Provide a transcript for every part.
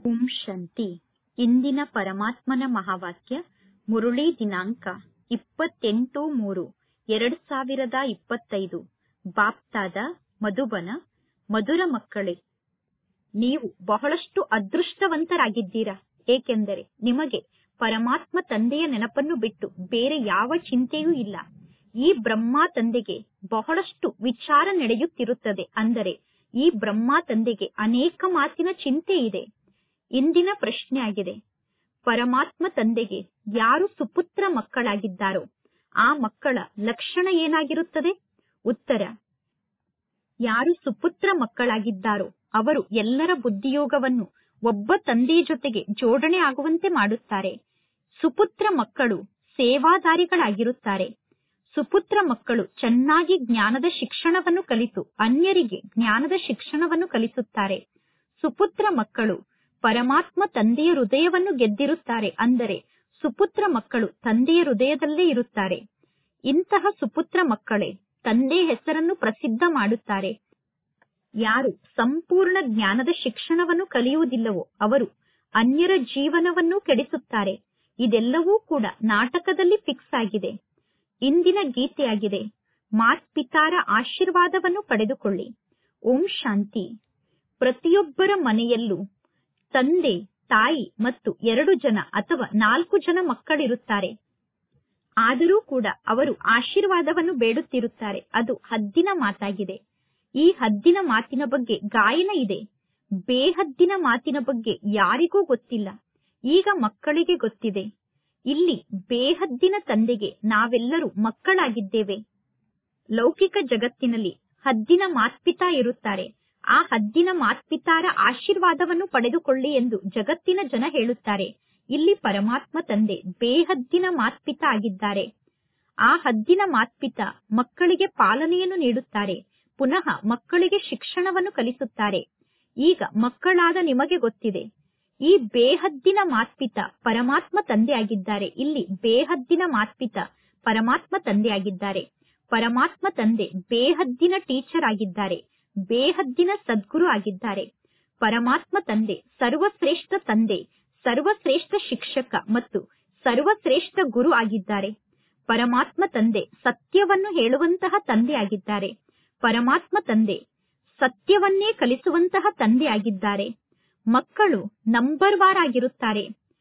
ಓಂ ಶಾಂತಿ ಇಂದಿನ ಪರಮಾತ್ಮನ ಮಹಾವಾಕ್ಯ ಮುರುಳಿ ದಿನಾಂಕ ಇಪ್ಪತ್ತೆಂಟು ಮೂರು ಎರಡು ಸಾವಿರದ ಇಪ್ಪತ್ತೈದು ಬಾಪ್ತಾದ ಮಧುಬನ ಮಧುರ ಮಕ್ಕಳೇ ನೀವು ಬಹಳಷ್ಟು ಅದೃಷ್ಟವಂತರಾಗಿದ್ದೀರಾ ಏಕೆಂದರೆ ನಿಮಗೆ ಪರಮಾತ್ಮ ತಂದೆಯ ನೆನಪನ್ನು ಬಿಟ್ಟು ಬೇರೆ ಯಾವ ಚಿಂತೆಯೂ ಇಲ್ಲ ಈ ಬ್ರಹ್ಮ ತಂದೆಗೆ ಬಹಳಷ್ಟು ವಿಚಾರ ನಡೆಯುತ್ತಿರುತ್ತದೆ ಅಂದರೆ ಈ ಬ್ರಹ್ಮ ತಂದೆಗೆ ಅನೇಕ ಮಾತಿನ ಚಿಂತೆ ಇದೆ ಇಂದಿನ ಪ್ರಶ್ನೆ ಆಗಿದೆ ಪರಮಾತ್ಮ ತಂದೆಗೆ ಯಾರು ಸುಪುತ್ರ ಮಕ್ಕಳಾಗಿದ್ದಾರೋ ಆ ಮಕ್ಕಳ ಲಕ್ಷಣ ಏನಾಗಿರುತ್ತದೆ ಉತ್ತರ ಯಾರು ಸುಪುತ್ರ ಮಕ್ಕಳಾಗಿದ್ದಾರೋ ಅವರು ಎಲ್ಲರ ಬುದ್ಧಿಯೋಗವನ್ನು ಒಬ್ಬ ತಂದೆಯ ಜೊತೆಗೆ ಜೋಡಣೆ ಆಗುವಂತೆ ಮಾಡುತ್ತಾರೆ ಸುಪುತ್ರ ಮಕ್ಕಳು ಸೇವಾದಾರಿಗಳಾಗಿರುತ್ತಾರೆ ಸುಪುತ್ರ ಮಕ್ಕಳು ಚೆನ್ನಾಗಿ ಜ್ಞಾನದ ಶಿಕ್ಷಣವನ್ನು ಕಲಿತು ಅನ್ಯರಿಗೆ ಜ್ಞಾನದ ಶಿಕ್ಷಣವನ್ನು ಕಲಿಸುತ್ತಾರೆ ಸುಪುತ್ರ ಮಕ್ಕಳು ಪರಮಾತ್ಮ ತಂದೆಯ ಹೃದಯವನ್ನು ಗೆದ್ದಿರುತ್ತಾರೆ ಅಂದರೆ ಸುಪುತ್ರ ಮಕ್ಕಳು ತಂದೆಯ ಹೃದಯದಲ್ಲೇ ಇರುತ್ತಾರೆ ಇಂತಹ ಸುಪುತ್ರ ಮಕ್ಕಳೇ ತಂದೆಯ ಹೆಸರನ್ನು ಪ್ರಸಿದ್ಧ ಮಾಡುತ್ತಾರೆ ಯಾರು ಸಂಪೂರ್ಣ ಜ್ಞಾನದ ಶಿಕ್ಷಣವನ್ನು ಕಲಿಯುವುದಿಲ್ಲವೋ ಅವರು ಅನ್ಯರ ಜೀವನವನ್ನು ಕೆಡಿಸುತ್ತಾರೆ ಇದೆಲ್ಲವೂ ಕೂಡ ನಾಟಕದಲ್ಲಿ ಫಿಕ್ಸ್ ಆಗಿದೆ ಇಂದಿನ ಗೀತೆಯಾಗಿದೆ ಮಾತ್ಪಿತಾರ ಆಶೀರ್ವಾದವನ್ನು ಪಡೆದುಕೊಳ್ಳಿ ಓಂ ಶಾಂತಿ ಪ್ರತಿಯೊಬ್ಬರ ಮನೆಯಲ್ಲೂ ತಂದೆ ತಾಯಿ ಮತ್ತು ಎರಡು ಜನ ಅಥವಾ ನಾಲ್ಕು ಜನ ಮಕ್ಕಳಿರುತ್ತಾರೆ ಆದರೂ ಕೂಡ ಅವರು ಆಶೀರ್ವಾದವನ್ನು ಬೇಡುತ್ತಿರುತ್ತಾರೆ ಅದು ಹದ್ದಿನ ಮಾತಾಗಿದೆ ಈ ಹದ್ದಿನ ಮಾತಿನ ಬಗ್ಗೆ ಗಾಯನ ಇದೆ ಬೇಹದ್ದಿನ ಮಾತಿನ ಬಗ್ಗೆ ಯಾರಿಗೂ ಗೊತ್ತಿಲ್ಲ ಈಗ ಮಕ್ಕಳಿಗೆ ಗೊತ್ತಿದೆ ಇಲ್ಲಿ ಬೇಹದ್ದಿನ ತಂದೆಗೆ ನಾವೆಲ್ಲರೂ ಮಕ್ಕಳಾಗಿದ್ದೇವೆ ಲೌಕಿಕ ಜಗತ್ತಿನಲ್ಲಿ ಹದ್ದಿನ ಮಾತ್ಪಿತಾ ಇರುತ್ತಾರೆ ಆ ಹದ್ದಿನ ಮಾತ್ಪಿತಾರ ಆಶೀರ್ವಾದವನ್ನು ಪಡೆದುಕೊಳ್ಳಿ ಎಂದು ಜಗತ್ತಿನ ಜನ ಹೇಳುತ್ತಾರೆ ಇಲ್ಲಿ ಪರಮಾತ್ಮ ತಂದೆ ಬೇಹದ್ದಿನ ಮಾತ್ಪಿತ ಆಗಿದ್ದಾರೆ ಆ ಹದ್ದಿನ ಮಾತ್ಪಿತ ಮಕ್ಕಳಿಗೆ ಪಾಲನೆಯನ್ನು ನೀಡುತ್ತಾರೆ ಪುನಃ ಮಕ್ಕಳಿಗೆ ಶಿಕ್ಷಣವನ್ನು ಕಲಿಸುತ್ತಾರೆ ಈಗ ಮಕ್ಕಳಾದ ನಿಮಗೆ ಗೊತ್ತಿದೆ ಈ ಬೇಹದ್ದಿನ ಮಾತ್ಪಿತ ಪರಮಾತ್ಮ ತಂದೆ ಆಗಿದ್ದಾರೆ ಇಲ್ಲಿ ಬೇಹದ್ದಿನ ಮಾತ್ಪಿತ ಪರಮಾತ್ಮ ತಂದೆ ಆಗಿದ್ದಾರೆ ಪರಮಾತ್ಮ ತಂದೆ ಬೇಹದ್ದಿನ ಟೀಚರ್ ಆಗಿದ್ದಾರೆ ಬೇಹದ್ದಿನ ಸದ್ಗುರು ಆಗಿದ್ದಾರೆ ಪರಮಾತ್ಮ ತಂದೆ ಸರ್ವಶ್ರೇಷ್ಠ ತಂದೆ ಸರ್ವಶ್ರೇಷ್ಠ ಶಿಕ್ಷಕ ಮತ್ತು ಸರ್ವಶ್ರೇಷ್ಠ ಗುರು ಆಗಿದ್ದಾರೆ ಪರಮಾತ್ಮ ತಂದೆ ಸತ್ಯವನ್ನು ಹೇಳುವಂತಹ ತಂದೆ ಆಗಿದ್ದಾರೆ ಪರಮಾತ್ಮ ತಂದೆ ಸತ್ಯವನ್ನೇ ಕಲಿಸುವಂತಹ ತಂದೆ ಆಗಿದ್ದಾರೆ ಮಕ್ಕಳು ನಂಬರ್ ವಾರ್ ಆಗಿರುತ್ತಾರೆ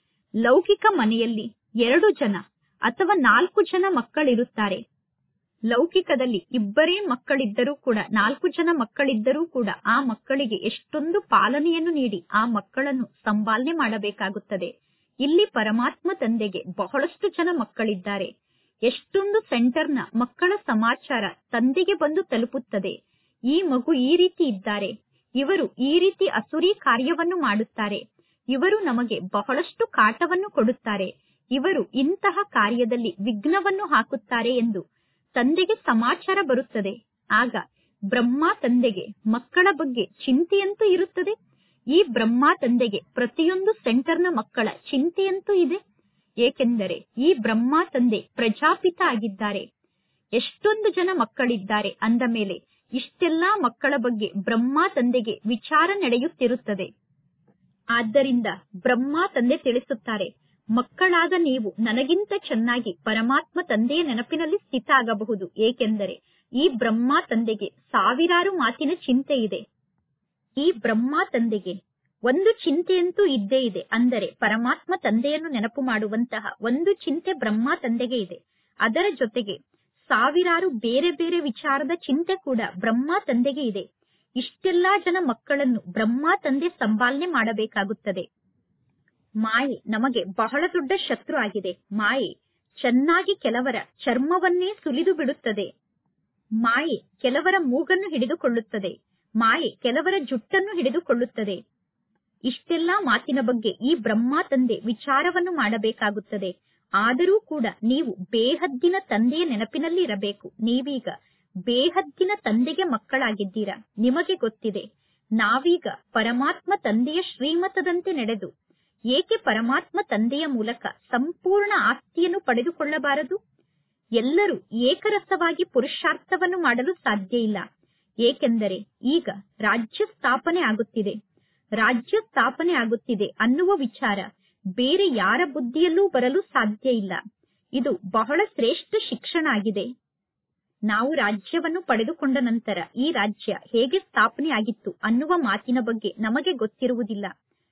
ಲೌಕಿಕ ಮನೆಯಲ್ಲಿ ಎರಡು ಜನ ಅಥವಾ ನಾಲ್ಕು ಜನ ಮಕ್ಕಳಿರುತ್ತಾರೆ ಲೌಕಿಕದಲ್ಲಿ ಇಬ್ಬರೇ ಮಕ್ಕಳಿದ್ದರೂ ಕೂಡ ನಾಲ್ಕು ಜನ ಮಕ್ಕಳಿದ್ದರೂ ಕೂಡ ಆ ಮಕ್ಕಳಿಗೆ ಎಷ್ಟೊಂದು ಪಾಲನೆಯನ್ನು ನೀಡಿ ಆ ಮಕ್ಕಳನ್ನು ಸಂಪಾಲನೆ ಮಾಡಬೇಕಾಗುತ್ತದೆ ಇಲ್ಲಿ ಪರಮಾತ್ಮ ತಂದೆಗೆ ಬಹಳಷ್ಟು ಜನ ಮಕ್ಕಳಿದ್ದಾರೆ ಎಷ್ಟೊಂದು ಸೆಂಟರ್ನ ಮಕ್ಕಳ ಸಮಾಚಾರ ತಂದೆಗೆ ಬಂದು ತಲುಪುತ್ತದೆ ಈ ಮಗು ಈ ರೀತಿ ಇದ್ದಾರೆ ಇವರು ಈ ರೀತಿ ಅಸುರಿ ಕಾರ್ಯವನ್ನು ಮಾಡುತ್ತಾರೆ ಇವರು ನಮಗೆ ಬಹಳಷ್ಟು ಕಾಟವನ್ನು ಕೊಡುತ್ತಾರೆ ಇವರು ಇಂತಹ ಕಾರ್ಯದಲ್ಲಿ ವಿಘ್ನವನ್ನು ಹಾಕುತ್ತಾರೆ ಎಂದು ತಂದೆಗೆ ಸಮಾಚಾರ ಬರುತ್ತದೆ ಆಗ ಬ್ರಹ್ಮ ತಂದೆಗೆ ಮಕ್ಕಳ ಬಗ್ಗೆ ಚಿಂತೆಯಂತೂ ಇರುತ್ತದೆ ಈ ಬ್ರಹ್ಮ ತಂದೆಗೆ ಪ್ರತಿಯೊಂದು ಸೆಂಟರ್ನ ಮಕ್ಕಳ ಚಿಂತೆಯಂತೂ ಇದೆ ಏಕೆಂದರೆ ಈ ಬ್ರಹ್ಮ ತಂದೆ ಪ್ರಜಾಪಿತ ಆಗಿದ್ದಾರೆ ಎಷ್ಟೊಂದು ಜನ ಮಕ್ಕಳಿದ್ದಾರೆ ಅಂದ ಮೇಲೆ ಇಷ್ಟೆಲ್ಲಾ ಮಕ್ಕಳ ಬಗ್ಗೆ ಬ್ರಹ್ಮ ತಂದೆಗೆ ವಿಚಾರ ನಡೆಯುತ್ತಿರುತ್ತದೆ ಆದ್ದರಿಂದ ಬ್ರಹ್ಮ ತಂದೆ ತಿಳಿಸುತ್ತಾರೆ ಮಕ್ಕಳಾದ ನೀವು ನನಗಿಂತ ಚೆನ್ನಾಗಿ ಪರಮಾತ್ಮ ತಂದೆಯ ನೆನಪಿನಲ್ಲಿ ಸ್ಥಿತ ಆಗಬಹುದು ಏಕೆಂದರೆ ಈ ಬ್ರಹ್ಮ ತಂದೆಗೆ ಸಾವಿರಾರು ಮಾತಿನ ಚಿಂತೆ ಇದೆ ಈ ಬ್ರಹ್ಮ ತಂದೆಗೆ ಒಂದು ಚಿಂತೆಯಂತೂ ಇದ್ದೇ ಇದೆ ಅಂದರೆ ಪರಮಾತ್ಮ ತಂದೆಯನ್ನು ನೆನಪು ಮಾಡುವಂತಹ ಒಂದು ಚಿಂತೆ ಬ್ರಹ್ಮ ತಂದೆಗೆ ಇದೆ ಅದರ ಜೊತೆಗೆ ಸಾವಿರಾರು ಬೇರೆ ಬೇರೆ ವಿಚಾರದ ಚಿಂತೆ ಕೂಡ ಬ್ರಹ್ಮ ತಂದೆಗೆ ಇದೆ ಇಷ್ಟೆಲ್ಲಾ ಜನ ಮಕ್ಕಳನ್ನು ಬ್ರಹ್ಮ ತಂದೆ ಸಂಪಾಲನೆ ಮಾಡಬೇಕಾಗುತ್ತದೆ ಮಾಯೆ ನಮಗೆ ಬಹಳ ದೊಡ್ಡ ಶತ್ರು ಆಗಿದೆ ಮಾಯೆ ಚೆನ್ನಾಗಿ ಕೆಲವರ ಚರ್ಮವನ್ನೇ ಸುಲಿದು ಬಿಡುತ್ತದೆ ಮಾಯೆ ಕೆಲವರ ಮೂಗನ್ನು ಹಿಡಿದುಕೊಳ್ಳುತ್ತದೆ ಮಾಯೆ ಕೆಲವರ ಜುಟ್ಟನ್ನು ಹಿಡಿದುಕೊಳ್ಳುತ್ತದೆ ಇಷ್ಟೆಲ್ಲಾ ಮಾತಿನ ಬಗ್ಗೆ ಈ ಬ್ರಹ್ಮ ತಂದೆ ವಿಚಾರವನ್ನು ಮಾಡಬೇಕಾಗುತ್ತದೆ ಆದರೂ ಕೂಡ ನೀವು ಬೇಹದ್ದಿನ ತಂದೆಯ ನೆನಪಿನಲ್ಲಿ ಇರಬೇಕು ನೀವೀಗ ಬೇಹದ್ದಿನ ತಂದೆಗೆ ಮಕ್ಕಳಾಗಿದ್ದೀರಾ ನಿಮಗೆ ಗೊತ್ತಿದೆ ನಾವೀಗ ಪರಮಾತ್ಮ ತಂದೆಯ ಶ್ರೀಮತದಂತೆ ನಡೆದು ಏಕೆ ಪರಮಾತ್ಮ ತಂದೆಯ ಮೂಲಕ ಸಂಪೂರ್ಣ ಆಸ್ತಿಯನ್ನು ಪಡೆದುಕೊಳ್ಳಬಾರದು ಎಲ್ಲರೂ ಏಕರಸವಾಗಿ ಪುರುಷಾರ್ಥವನ್ನು ಮಾಡಲು ಸಾಧ್ಯ ಇಲ್ಲ ಏಕೆಂದರೆ ಈಗ ರಾಜ್ಯ ಸ್ಥಾಪನೆ ಆಗುತ್ತಿದೆ ರಾಜ್ಯ ಸ್ಥಾಪನೆ ಆಗುತ್ತಿದೆ ಅನ್ನುವ ವಿಚಾರ ಬೇರೆ ಯಾರ ಬುದ್ಧಿಯಲ್ಲೂ ಬರಲು ಸಾಧ್ಯ ಇಲ್ಲ ಇದು ಬಹಳ ಶ್ರೇಷ್ಠ ಶಿಕ್ಷಣ ಆಗಿದೆ ನಾವು ರಾಜ್ಯವನ್ನು ಪಡೆದುಕೊಂಡ ನಂತರ ಈ ರಾಜ್ಯ ಹೇಗೆ ಸ್ಥಾಪನೆ ಆಗಿತ್ತು ಅನ್ನುವ ಮಾತಿನ ಬಗ್ಗೆ ನಮಗೆ ಗೊತ್ತಿರುವುದಿಲ್ಲ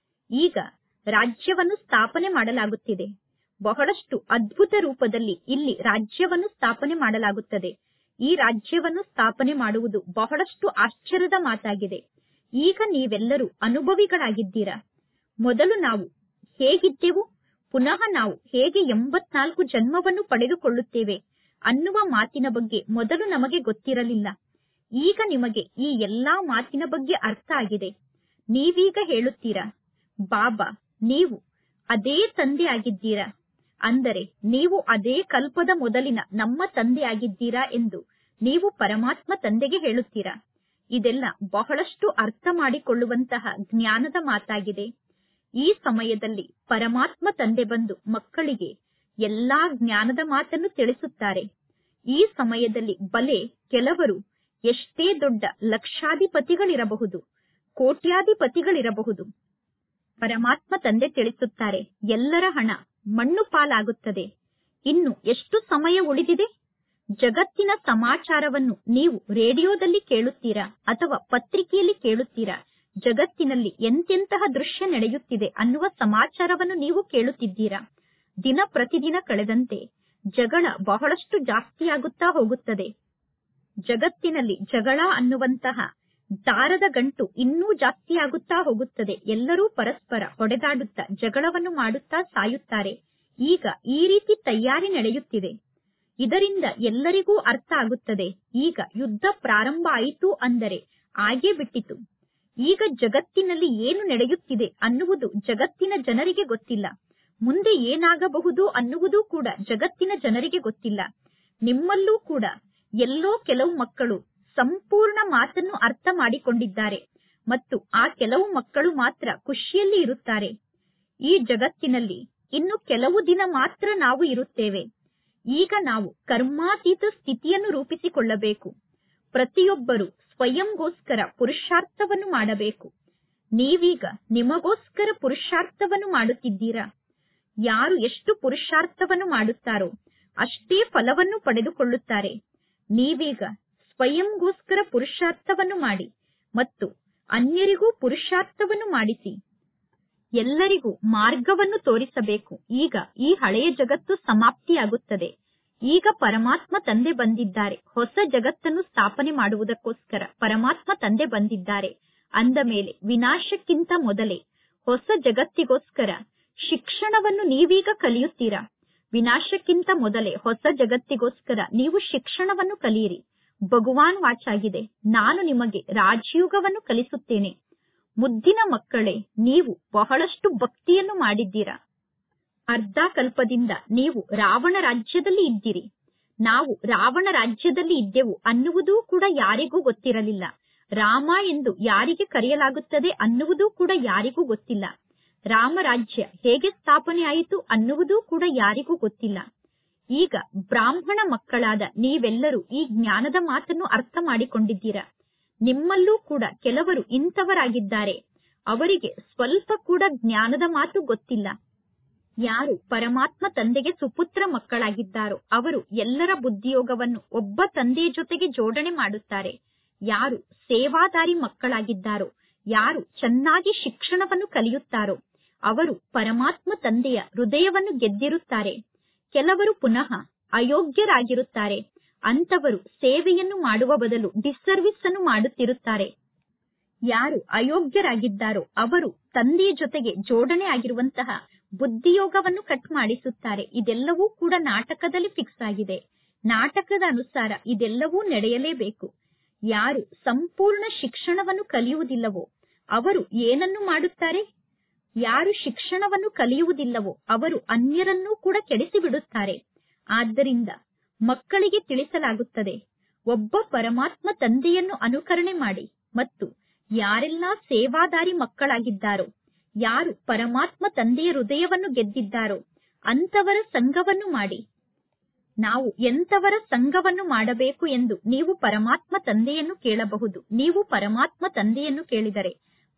ಈಗ ರಾಜ್ಯವನ್ನು ಸ್ಥಾಪನೆ ಮಾಡಲಾಗುತ್ತಿದೆ ಬಹಳಷ್ಟು ಅದ್ಭುತ ರೂಪದಲ್ಲಿ ಇಲ್ಲಿ ರಾಜ್ಯವನ್ನು ಸ್ಥಾಪನೆ ಮಾಡಲಾಗುತ್ತದೆ ಈ ರಾಜ್ಯವನ್ನು ಸ್ಥಾಪನೆ ಮಾಡುವುದು ಬಹಳಷ್ಟು ಆಶ್ಚರ್ಯದ ಮಾತಾಗಿದೆ ಈಗ ನೀವೆಲ್ಲರೂ ಅನುಭವಿಗಳಾಗಿದ್ದೀರಾ ಮೊದಲು ನಾವು ಹೇಗಿದ್ದೆವು ಪುನಃ ನಾವು ಹೇಗೆ ಎಂಬತ್ನಾಲ್ಕು ಜನ್ಮವನ್ನು ಪಡೆದುಕೊಳ್ಳುತ್ತೇವೆ ಅನ್ನುವ ಮಾತಿನ ಬಗ್ಗೆ ಮೊದಲು ನಮಗೆ ಗೊತ್ತಿರಲಿಲ್ಲ ಈಗ ನಿಮಗೆ ಈ ಎಲ್ಲಾ ಮಾತಿನ ಬಗ್ಗೆ ಅರ್ಥ ಆಗಿದೆ ನೀವೀಗ ಹೇಳುತ್ತೀರಾ ಬಾಬಾ ನೀವು ಅದೇ ತಂದೆ ಆಗಿದ್ದೀರಾ ಅಂದರೆ ನೀವು ಅದೇ ಕಲ್ಪದ ಮೊದಲಿನ ನಮ್ಮ ತಂದೆ ಆಗಿದ್ದೀರಾ ಎಂದು ನೀವು ಪರಮಾತ್ಮ ತಂದೆಗೆ ಹೇಳುತ್ತೀರಾ ಇದೆಲ್ಲ ಬಹಳಷ್ಟು ಅರ್ಥ ಮಾಡಿಕೊಳ್ಳುವಂತಹ ಜ್ಞಾನದ ಮಾತಾಗಿದೆ ಈ ಸಮಯದಲ್ಲಿ ಪರಮಾತ್ಮ ತಂದೆ ಬಂದು ಮಕ್ಕಳಿಗೆ ಎಲ್ಲಾ ಜ್ಞಾನದ ಮಾತನ್ನು ತಿಳಿಸುತ್ತಾರೆ ಈ ಸಮಯದಲ್ಲಿ ಬಲೆ ಕೆಲವರು ಎಷ್ಟೇ ದೊಡ್ಡ ಲಕ್ಷಾಧಿಪತಿಗಳಿರಬಹುದು ಕೋಟ್ಯಾಧಿಪತಿಗಳಿರಬಹುದು ಪರಮಾತ್ಮ ತಂದೆ ತಿಳಿಸುತ್ತಾರೆ ಎಲ್ಲರ ಹಣ ಮಣ್ಣು ಪಾಲಾಗುತ್ತದೆ ಇನ್ನು ಎಷ್ಟು ಸಮಯ ಉಳಿದಿದೆ ಜಗತ್ತಿನ ಸಮಾಚಾರವನ್ನು ನೀವು ರೇಡಿಯೋದಲ್ಲಿ ಕೇಳುತ್ತೀರಾ ಅಥವಾ ಪತ್ರಿಕೆಯಲ್ಲಿ ಕೇಳುತ್ತೀರಾ ಜಗತ್ತಿನಲ್ಲಿ ಎಂತೆಂತಹ ದೃಶ್ಯ ನಡೆಯುತ್ತಿದೆ ಅನ್ನುವ ಸಮಾಚಾರವನ್ನು ನೀವು ಕೇಳುತ್ತಿದ್ದೀರಾ ದಿನ ಪ್ರತಿದಿನ ಕಳೆದಂತೆ ಜಗಳ ಬಹಳಷ್ಟು ಜಾಸ್ತಿಯಾಗುತ್ತಾ ಹೋಗುತ್ತದೆ ಜಗತ್ತಿನಲ್ಲಿ ಜಗಳ ಅನ್ನುವಂತಹ ದಾರದ ಗಂಟು ಇನ್ನೂ ಜಾಸ್ತಿಯಾಗುತ್ತಾ ಹೋಗುತ್ತದೆ ಎಲ್ಲರೂ ಪರಸ್ಪರ ಹೊಡೆದಾಡುತ್ತಾ ಜಗಳವನ್ನು ಮಾಡುತ್ತಾ ಸಾಯುತ್ತಾರೆ ಈಗ ಈ ರೀತಿ ತಯಾರಿ ನಡೆಯುತ್ತಿದೆ ಇದರಿಂದ ಎಲ್ಲರಿಗೂ ಅರ್ಥ ಆಗುತ್ತದೆ ಈಗ ಯುದ್ಧ ಪ್ರಾರಂಭ ಆಯಿತು ಅಂದರೆ ಆಗೇ ಬಿಟ್ಟಿತು ಈಗ ಜಗತ್ತಿನಲ್ಲಿ ಏನು ನಡೆಯುತ್ತಿದೆ ಅನ್ನುವುದು ಜಗತ್ತಿನ ಜನರಿಗೆ ಗೊತ್ತಿಲ್ಲ ಮುಂದೆ ಏನಾಗಬಹುದು ಅನ್ನುವುದು ಕೂಡ ಜಗತ್ತಿನ ಜನರಿಗೆ ಗೊತ್ತಿಲ್ಲ ನಿಮ್ಮಲ್ಲೂ ಕೂಡ ಎಲ್ಲೋ ಕೆಲವು ಮಕ್ಕಳು ಸಂಪೂರ್ಣ ಮಾತನ್ನು ಅರ್ಥ ಮಾಡಿಕೊಂಡಿದ್ದಾರೆ ಮತ್ತು ಆ ಕೆಲವು ಮಕ್ಕಳು ಮಾತ್ರ ಖುಷಿಯಲ್ಲಿ ಇರುತ್ತಾರೆ ಈ ಜಗತ್ತಿನಲ್ಲಿ ಇನ್ನು ಕೆಲವು ದಿನ ಮಾತ್ರ ನಾವು ಇರುತ್ತೇವೆ ಈಗ ನಾವು ಕರ್ಮಾತೀತ ಸ್ಥಿತಿಯನ್ನು ರೂಪಿಸಿಕೊಳ್ಳಬೇಕು ಪ್ರತಿಯೊಬ್ಬರು ಸ್ವಯಂಗೋಸ್ಕರ ಪುರುಷಾರ್ಥವನ್ನು ಮಾಡಬೇಕು ನೀವೀಗ ನಿಮಗೋಸ್ಕರ ಪುರುಷಾರ್ಥವನ್ನು ಮಾಡುತ್ತಿದ್ದೀರಾ ಯಾರು ಎಷ್ಟು ಪುರುಷಾರ್ಥವನ್ನು ಮಾಡುತ್ತಾರೋ ಅಷ್ಟೇ ಫಲವನ್ನು ಪಡೆದುಕೊಳ್ಳುತ್ತಾರೆ ನೀವೀಗ ಸ್ವಯಂಗೋಸ್ಕರ ಪುರುಷಾರ್ಥವನ್ನು ಮಾಡಿ ಮತ್ತು ಅನ್ಯರಿಗೂ ಪುರುಷಾರ್ಥವನ್ನು ಮಾಡಿಸಿ ಎಲ್ಲರಿಗೂ ಮಾರ್ಗವನ್ನು ತೋರಿಸಬೇಕು ಈಗ ಈ ಹಳೆಯ ಜಗತ್ತು ಸಮಾಪ್ತಿಯಾಗುತ್ತದೆ ಈಗ ಪರಮಾತ್ಮ ತಂದೆ ಬಂದಿದ್ದಾರೆ ಹೊಸ ಜಗತ್ತನ್ನು ಸ್ಥಾಪನೆ ಮಾಡುವುದಕ್ಕೋಸ್ಕರ ಪರಮಾತ್ಮ ತಂದೆ ಬಂದಿದ್ದಾರೆ ಅಂದ ಮೇಲೆ ವಿನಾಶಕ್ಕಿಂತ ಮೊದಲೇ ಹೊಸ ಜಗತ್ತಿಗೋಸ್ಕರ ಶಿಕ್ಷಣವನ್ನು ನೀವೀಗ ಕಲಿಯುತ್ತೀರಾ ವಿನಾಶಕ್ಕಿಂತ ಮೊದಲೇ ಹೊಸ ಜಗತ್ತಿಗೋಸ್ಕರ ನೀವು ಶಿಕ್ಷಣವನ್ನು ಕಲಿಯಿರಿ ಭಗವಾನ್ ವಾಚಾಗಿದೆ ನಾನು ನಿಮಗೆ ರಾಜಯೋಗವನ್ನು ಕಲಿಸುತ್ತೇನೆ ಮುದ್ದಿನ ಮಕ್ಕಳೇ ನೀವು ಬಹಳಷ್ಟು ಭಕ್ತಿಯನ್ನು ಮಾಡಿದ್ದೀರಾ ಅರ್ಧ ಕಲ್ಪದಿಂದ ನೀವು ರಾವಣ ರಾಜ್ಯದಲ್ಲಿ ಇದ್ದೀರಿ ನಾವು ರಾವಣ ರಾಜ್ಯದಲ್ಲಿ ಇದ್ದೆವು ಅನ್ನುವುದೂ ಕೂಡ ಯಾರಿಗೂ ಗೊತ್ತಿರಲಿಲ್ಲ ರಾಮ ಎಂದು ಯಾರಿಗೆ ಕರೆಯಲಾಗುತ್ತದೆ ಅನ್ನುವುದೂ ಕೂಡ ಯಾರಿಗೂ ಗೊತ್ತಿಲ್ಲ ರಾಮರಾಜ್ಯ ಹೇಗೆ ಸ್ಥಾಪನೆ ಆಯಿತು ಅನ್ನುವುದೂ ಕೂಡ ಯಾರಿಗೂ ಗೊತ್ತಿಲ್ಲ ಈಗ ಬ್ರಾಹ್ಮಣ ಮಕ್ಕಳಾದ ನೀವೆಲ್ಲರೂ ಈ ಜ್ಞಾನದ ಮಾತನ್ನು ಅರ್ಥ ಮಾಡಿಕೊಂಡಿದ್ದೀರಾ ನಿಮ್ಮಲ್ಲೂ ಕೂಡ ಕೆಲವರು ಇಂಥವರಾಗಿದ್ದಾರೆ ಅವರಿಗೆ ಸ್ವಲ್ಪ ಕೂಡ ಜ್ಞಾನದ ಮಾತು ಗೊತ್ತಿಲ್ಲ ಯಾರು ಪರಮಾತ್ಮ ತಂದೆಗೆ ಸುಪುತ್ರ ಮಕ್ಕಳಾಗಿದ್ದಾರೋ ಅವರು ಎಲ್ಲರ ಬುದ್ಧಿಯೋಗವನ್ನು ಒಬ್ಬ ತಂದೆಯ ಜೊತೆಗೆ ಜೋಡಣೆ ಮಾಡುತ್ತಾರೆ ಯಾರು ಸೇವಾದಾರಿ ಮಕ್ಕಳಾಗಿದ್ದಾರೋ ಯಾರು ಚೆನ್ನಾಗಿ ಶಿಕ್ಷಣವನ್ನು ಕಲಿಯುತ್ತಾರೋ ಅವರು ಪರಮಾತ್ಮ ತಂದೆಯ ಹೃದಯವನ್ನು ಗೆದ್ದಿರುತ್ತಾರೆ ಕೆಲವರು ಪುನಃ ಅಯೋಗ್ಯರಾಗಿರುತ್ತಾರೆ ಅಂತವರು ಸೇವೆಯನ್ನು ಮಾಡುವ ಬದಲು ಡಿಸ್ಸರ್ವಿಸ್ ಅನ್ನು ಮಾಡುತ್ತಿರುತ್ತಾರೆ ಯಾರು ಅಯೋಗ್ಯರಾಗಿದ್ದಾರೋ ಅವರು ತಂದೆಯ ಜೊತೆಗೆ ಜೋಡಣೆ ಆಗಿರುವಂತಹ ಬುದ್ಧಿಯೋಗವನ್ನು ಕಟ್ ಮಾಡಿಸುತ್ತಾರೆ ಇದೆಲ್ಲವೂ ಕೂಡ ನಾಟಕದಲ್ಲಿ ಫಿಕ್ಸ್ ಆಗಿದೆ ನಾಟಕದ ಅನುಸಾರ ಇದೆಲ್ಲವೂ ನಡೆಯಲೇಬೇಕು ಯಾರು ಸಂಪೂರ್ಣ ಶಿಕ್ಷಣವನ್ನು ಕಲಿಯುವುದಿಲ್ಲವೋ ಅವರು ಏನನ್ನು ಮಾಡುತ್ತಾರೆ ಯಾರು ಶಿಕ್ಷಣವನ್ನು ಕಲಿಯುವುದಿಲ್ಲವೋ ಅವರು ಅನ್ಯರನ್ನೂ ಕೂಡ ಕೆಡಿಸಿ ಬಿಡುತ್ತಾರೆ ಆದ್ದರಿಂದ ಮಕ್ಕಳಿಗೆ ತಿಳಿಸಲಾಗುತ್ತದೆ ಒಬ್ಬ ಪರಮಾತ್ಮ ತಂದೆಯನ್ನು ಅನುಕರಣೆ ಮಾಡಿ ಮತ್ತು ಯಾರೆಲ್ಲ ಸೇವಾದಾರಿ ಮಕ್ಕಳಾಗಿದ್ದಾರೋ ಯಾರು ಪರಮಾತ್ಮ ತಂದೆಯ ಹೃದಯವನ್ನು ಗೆದ್ದಿದ್ದಾರೋ ಅಂತವರ ಸಂಘವನ್ನು ಮಾಡಿ ನಾವು ಎಂತವರ ಸಂಘವನ್ನು ಮಾಡಬೇಕು ಎಂದು ನೀವು ಪರಮಾತ್ಮ ತಂದೆಯನ್ನು ಕೇಳಬಹುದು ನೀವು ಪರಮಾತ್ಮ ತಂದೆಯನ್ನು ಕೇಳಿದರೆ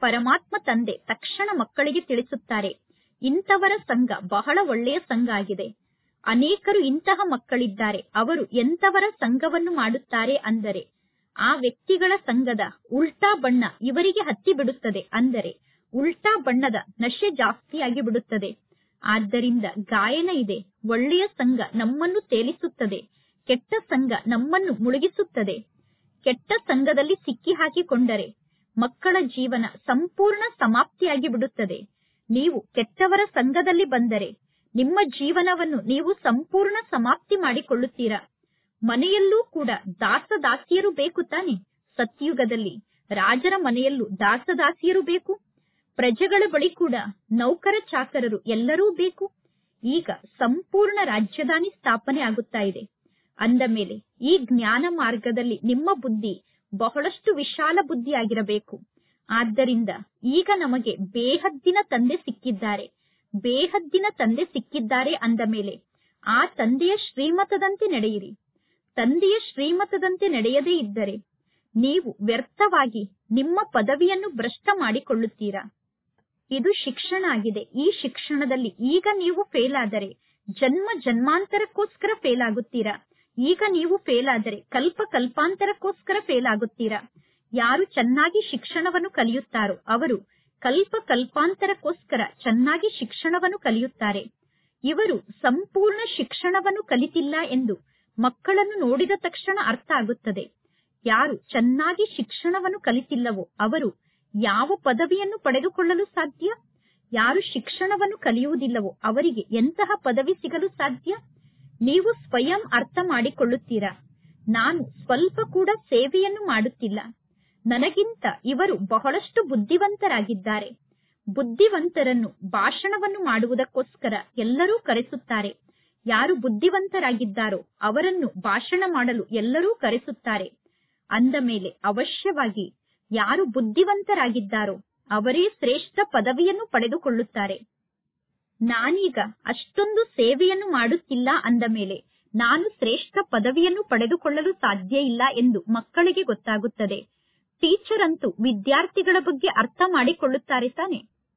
ಪರಮಾತ್ಮ ತಂದೆ ತಕ್ಷಣ ಮಕ್ಕಳಿಗೆ ತಿಳಿಸುತ್ತಾರೆ ಇಂಥವರ ಸಂಘ ಬಹಳ ಒಳ್ಳೆಯ ಸಂಘ ಆಗಿದೆ ಅನೇಕರು ಇಂತಹ ಮಕ್ಕಳಿದ್ದಾರೆ ಅವರು ಎಂತವರ ಸಂಘವನ್ನು ಮಾಡುತ್ತಾರೆ ಅಂದರೆ ಆ ವ್ಯಕ್ತಿಗಳ ಸಂಘದ ಉಲ್ಟಾ ಬಣ್ಣ ಇವರಿಗೆ ಹತ್ತಿ ಬಿಡುತ್ತದೆ ಅಂದರೆ ಉಲ್ಟಾ ಬಣ್ಣದ ನಶೆ ಜಾಸ್ತಿಯಾಗಿ ಬಿಡುತ್ತದೆ ಆದ್ದರಿಂದ ಗಾಯನ ಇದೆ ಒಳ್ಳೆಯ ಸಂಘ ನಮ್ಮನ್ನು ತೇಲಿಸುತ್ತದೆ ಕೆಟ್ಟ ಸಂಘ ನಮ್ಮನ್ನು ಮುಳುಗಿಸುತ್ತದೆ ಕೆಟ್ಟ ಸಂಘದಲ್ಲಿ ಸಿಕ್ಕಿ ಹಾಕಿಕೊಂಡರೆ ಮಕ್ಕಳ ಜೀವನ ಸಂಪೂರ್ಣ ಸಮಾಪ್ತಿಯಾಗಿ ಬಿಡುತ್ತದೆ ನೀವು ಕೆಟ್ಟವರ ಸಂಘದಲ್ಲಿ ಬಂದರೆ ನಿಮ್ಮ ಜೀವನವನ್ನು ನೀವು ಸಂಪೂರ್ಣ ಸಮಾಪ್ತಿ ಮಾಡಿಕೊಳ್ಳುತ್ತೀರಾ ಮನೆಯಲ್ಲೂ ಕೂಡ ದಾಸದಾಸಿಯರು ಬೇಕು ತಾನೆ ಸತ್ಯುಗದಲ್ಲಿ ರಾಜರ ಮನೆಯಲ್ಲೂ ದಾಸದಾಸಿಯರು ಬೇಕು ಪ್ರಜೆಗಳ ಬಳಿ ಕೂಡ ನೌಕರ ಚಾಕರರು ಎಲ್ಲರೂ ಬೇಕು ಈಗ ಸಂಪೂರ್ಣ ರಾಜ್ಯಧಾನಿ ಸ್ಥಾಪನೆ ಆಗುತ್ತಾ ಇದೆ ಅಂದ ಮೇಲೆ ಈ ಜ್ಞಾನ ಮಾರ್ಗದಲ್ಲಿ ನಿಮ್ಮ ಬುದ್ಧಿ ಬಹಳಷ್ಟು ವಿಶಾಲ ಬುದ್ಧಿಯಾಗಿರಬೇಕು ಆದ್ದರಿಂದ ಈಗ ನಮಗೆ ಬೇಹದ್ದಿನ ತಂದೆ ಸಿಕ್ಕಿದ್ದಾರೆ ಬೇಹದ್ದಿನ ತಂದೆ ಸಿಕ್ಕಿದ್ದಾರೆ ಅಂದ ಮೇಲೆ ಆ ತಂದೆಯ ಶ್ರೀಮತದಂತೆ ನಡೆಯಿರಿ ತಂದೆಯ ಶ್ರೀಮತದಂತೆ ನಡೆಯದೇ ಇದ್ದರೆ ನೀವು ವ್ಯರ್ಥವಾಗಿ ನಿಮ್ಮ ಪದವಿಯನ್ನು ಭ್ರಷ್ಟ ಮಾಡಿಕೊಳ್ಳುತ್ತೀರಾ ಇದು ಶಿಕ್ಷಣ ಆಗಿದೆ ಈ ಶಿಕ್ಷಣದಲ್ಲಿ ಈಗ ನೀವು ಫೇಲ್ ಆದರೆ ಜನ್ಮ ಜನ್ಮಾಂತರಕ್ಕೋಸ್ಕರ ಫೇಲ್ ಆಗುತ್ತೀರಾ ಈಗ ನೀವು ಫೇಲ್ ಆದರೆ ಕಲ್ಪ ಕಲ್ಪಾಂತರಕ್ಕೋಸ್ಕರ ಫೇಲ್ ಆಗುತ್ತೀರಾ ಯಾರು ಚೆನ್ನಾಗಿ ಶಿಕ್ಷಣವನ್ನು ಕಲಿಯುತ್ತಾರೋ ಅವರು ಕಲ್ಪ ಕಲ್ಪಾಂತರಕ್ಕೋಸ್ಕರ ಚೆನ್ನಾಗಿ ಶಿಕ್ಷಣವನ್ನು ಕಲಿಯುತ್ತಾರೆ ಇವರು ಸಂಪೂರ್ಣ ಶಿಕ್ಷಣವನ್ನು ಕಲಿತಿಲ್ಲ ಎಂದು ಮಕ್ಕಳನ್ನು ನೋಡಿದ ತಕ್ಷಣ ಅರ್ಥ ಆಗುತ್ತದೆ ಯಾರು ಚೆನ್ನಾಗಿ ಶಿಕ್ಷಣವನ್ನು ಕಲಿತಿಲ್ಲವೋ ಅವರು ಯಾವ ಪದವಿಯನ್ನು ಪಡೆದುಕೊಳ್ಳಲು ಸಾಧ್ಯ ಯಾರು ಶಿಕ್ಷಣವನ್ನು ಕಲಿಯುವುದಿಲ್ಲವೋ ಅವರಿಗೆ ಎಂತಹ ಪದವಿ ಸಿಗಲು ಸಾಧ್ಯ ನೀವು ಸ್ವಯಂ ಅರ್ಥ ಮಾಡಿಕೊಳ್ಳುತ್ತೀರಾ ನಾನು ಸ್ವಲ್ಪ ಕೂಡ ಸೇವೆಯನ್ನು ಮಾಡುತ್ತಿಲ್ಲ ನನಗಿಂತ ಇವರು ಬಹಳಷ್ಟು ಬುದ್ಧಿವಂತರಾಗಿದ್ದಾರೆ ಬುದ್ಧಿವಂತರನ್ನು ಭಾಷಣವನ್ನು ಮಾಡುವುದಕ್ಕೋಸ್ಕರ ಎಲ್ಲರೂ ಕರೆಸುತ್ತಾರೆ ಯಾರು ಬುದ್ಧಿವಂತರಾಗಿದ್ದಾರೋ ಅವರನ್ನು ಭಾಷಣ ಮಾಡಲು ಎಲ್ಲರೂ ಕರೆಸುತ್ತಾರೆ ಅಂದ ಮೇಲೆ ಅವಶ್ಯವಾಗಿ ಯಾರು ಬುದ್ಧಿವಂತರಾಗಿದ್ದಾರೋ ಅವರೇ ಶ್ರೇಷ್ಠ ಪದವಿಯನ್ನು ಪಡೆದುಕೊಳ್ಳುತ್ತಾರೆ ನಾನೀಗ ಅಷ್ಟೊಂದು ಸೇವೆಯನ್ನು ಮಾಡುತ್ತಿಲ್ಲ ಅಂದ ಮೇಲೆ ನಾನು ಶ್ರೇಷ್ಠ ಪದವಿಯನ್ನು ಪಡೆದುಕೊಳ್ಳಲು ಸಾಧ್ಯ ಇಲ್ಲ ಎಂದು ಮಕ್ಕಳಿಗೆ ಗೊತ್ತಾಗುತ್ತದೆ ಟೀಚರ್ ಅಂತೂ ವಿದ್ಯಾರ್ಥಿಗಳ ಬಗ್ಗೆ ಅರ್ಥ ಮಾಡಿಕೊಳ್ಳುತ್ತಾರೆ ತಾನೆ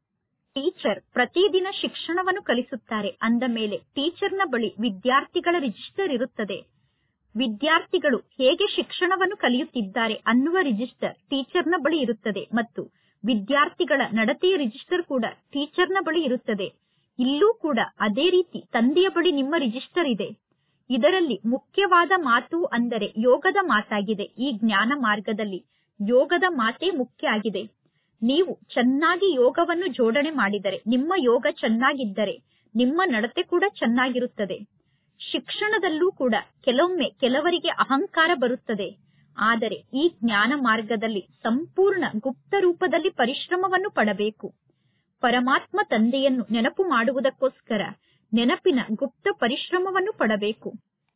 ಟೀಚರ್ ಪ್ರತಿದಿನ ಶಿಕ್ಷಣವನ್ನು ಕಲಿಸುತ್ತಾರೆ ಅಂದ ಮೇಲೆ ಟೀಚರ್ನ ಬಳಿ ವಿದ್ಯಾರ್ಥಿಗಳ ರಿಜಿಸ್ಟರ್ ಇರುತ್ತದೆ ವಿದ್ಯಾರ್ಥಿಗಳು ಹೇಗೆ ಶಿಕ್ಷಣವನ್ನು ಕಲಿಯುತ್ತಿದ್ದಾರೆ ಅನ್ನುವ ರಿಜಿಸ್ಟರ್ ಟೀಚರ್ನ ಬಳಿ ಇರುತ್ತದೆ ಮತ್ತು ವಿದ್ಯಾರ್ಥಿಗಳ ನಡತೆಯ ರಿಜಿಸ್ಟರ್ ಕೂಡ ಟೀಚರ್ನ ಬಳಿ ಇರುತ್ತದೆ ಇಲ್ಲೂ ಕೂಡ ಅದೇ ರೀತಿ ತಂದೆಯ ಬಳಿ ನಿಮ್ಮ ರಿಜಿಸ್ಟರ್ ಇದೆ ಇದರಲ್ಲಿ ಮುಖ್ಯವಾದ ಮಾತು ಅಂದರೆ ಯೋಗದ ಮಾತಾಗಿದೆ ಈ ಜ್ಞಾನ ಮಾರ್ಗದಲ್ಲಿ ಯೋಗದ ಮಾತೇ ಮುಖ್ಯ ಆಗಿದೆ ನೀವು ಚೆನ್ನಾಗಿ ಯೋಗವನ್ನು ಜೋಡಣೆ ಮಾಡಿದರೆ ನಿಮ್ಮ ಯೋಗ ಚೆನ್ನಾಗಿದ್ದರೆ ನಿಮ್ಮ ನಡತೆ ಕೂಡ ಚೆನ್ನಾಗಿರುತ್ತದೆ ಶಿಕ್ಷಣದಲ್ಲೂ ಕೂಡ ಕೆಲವೊಮ್ಮೆ ಕೆಲವರಿಗೆ ಅಹಂಕಾರ ಬರುತ್ತದೆ ಆದರೆ ಈ ಜ್ಞಾನ ಮಾರ್ಗದಲ್ಲಿ ಸಂಪೂರ್ಣ ಗುಪ್ತ ರೂಪದಲ್ಲಿ ಪರಿಶ್ರಮವನ್ನು ಪಡಬೇಕು ಪರಮಾತ್ಮ ತಂದೆಯನ್ನು ನೆನಪು ಮಾಡುವುದಕ್ಕೋಸ್ಕರ ನೆನಪಿನ ಗುಪ್ತ ಪರಿಶ್ರಮವನ್ನು ಪಡಬೇಕು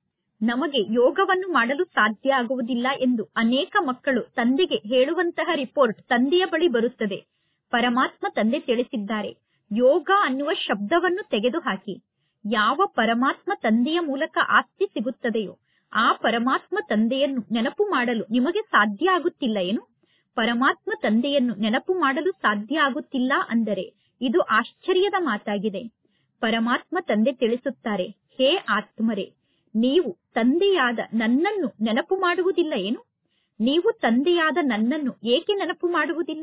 ನಮಗೆ ಯೋಗವನ್ನು ಮಾಡಲು ಸಾಧ್ಯ ಆಗುವುದಿಲ್ಲ ಎಂದು ಅನೇಕ ಮಕ್ಕಳು ತಂದೆಗೆ ಹೇಳುವಂತಹ ರಿಪೋರ್ಟ್ ತಂದೆಯ ಬಳಿ ಬರುತ್ತದೆ ಪರಮಾತ್ಮ ತಂದೆ ತಿಳಿಸಿದ್ದಾರೆ ಯೋಗ ಅನ್ನುವ ಶಬ್ದವನ್ನು ತೆಗೆದುಹಾಕಿ ಯಾವ ಪರಮಾತ್ಮ ತಂದೆಯ ಮೂಲಕ ಆಸ್ತಿ ಸಿಗುತ್ತದೆಯೋ ಆ ಪರಮಾತ್ಮ ತಂದೆಯನ್ನು ನೆನಪು ಮಾಡಲು ನಿಮಗೆ ಸಾಧ್ಯ ಆಗುತ್ತಿಲ್ಲ ಏನು ಪರಮಾತ್ಮ ತಂದೆಯನ್ನು ನೆನಪು ಮಾಡಲು ಸಾಧ್ಯ ಆಗುತ್ತಿಲ್ಲ ಅಂದರೆ ಇದು ಆಶ್ಚರ್ಯದ ಮಾತಾಗಿದೆ ಪರಮಾತ್ಮ ತಂದೆ ತಿಳಿಸುತ್ತಾರೆ ಹೇ ಆತ್ಮರೇ ನೀವು ತಂದೆಯಾದ ನನ್ನನ್ನು ನೆನಪು ಮಾಡುವುದಿಲ್ಲ ಏನು ನೀವು ತಂದೆಯಾದ ನನ್ನನ್ನು ಏಕೆ ನೆನಪು ಮಾಡುವುದಿಲ್ಲ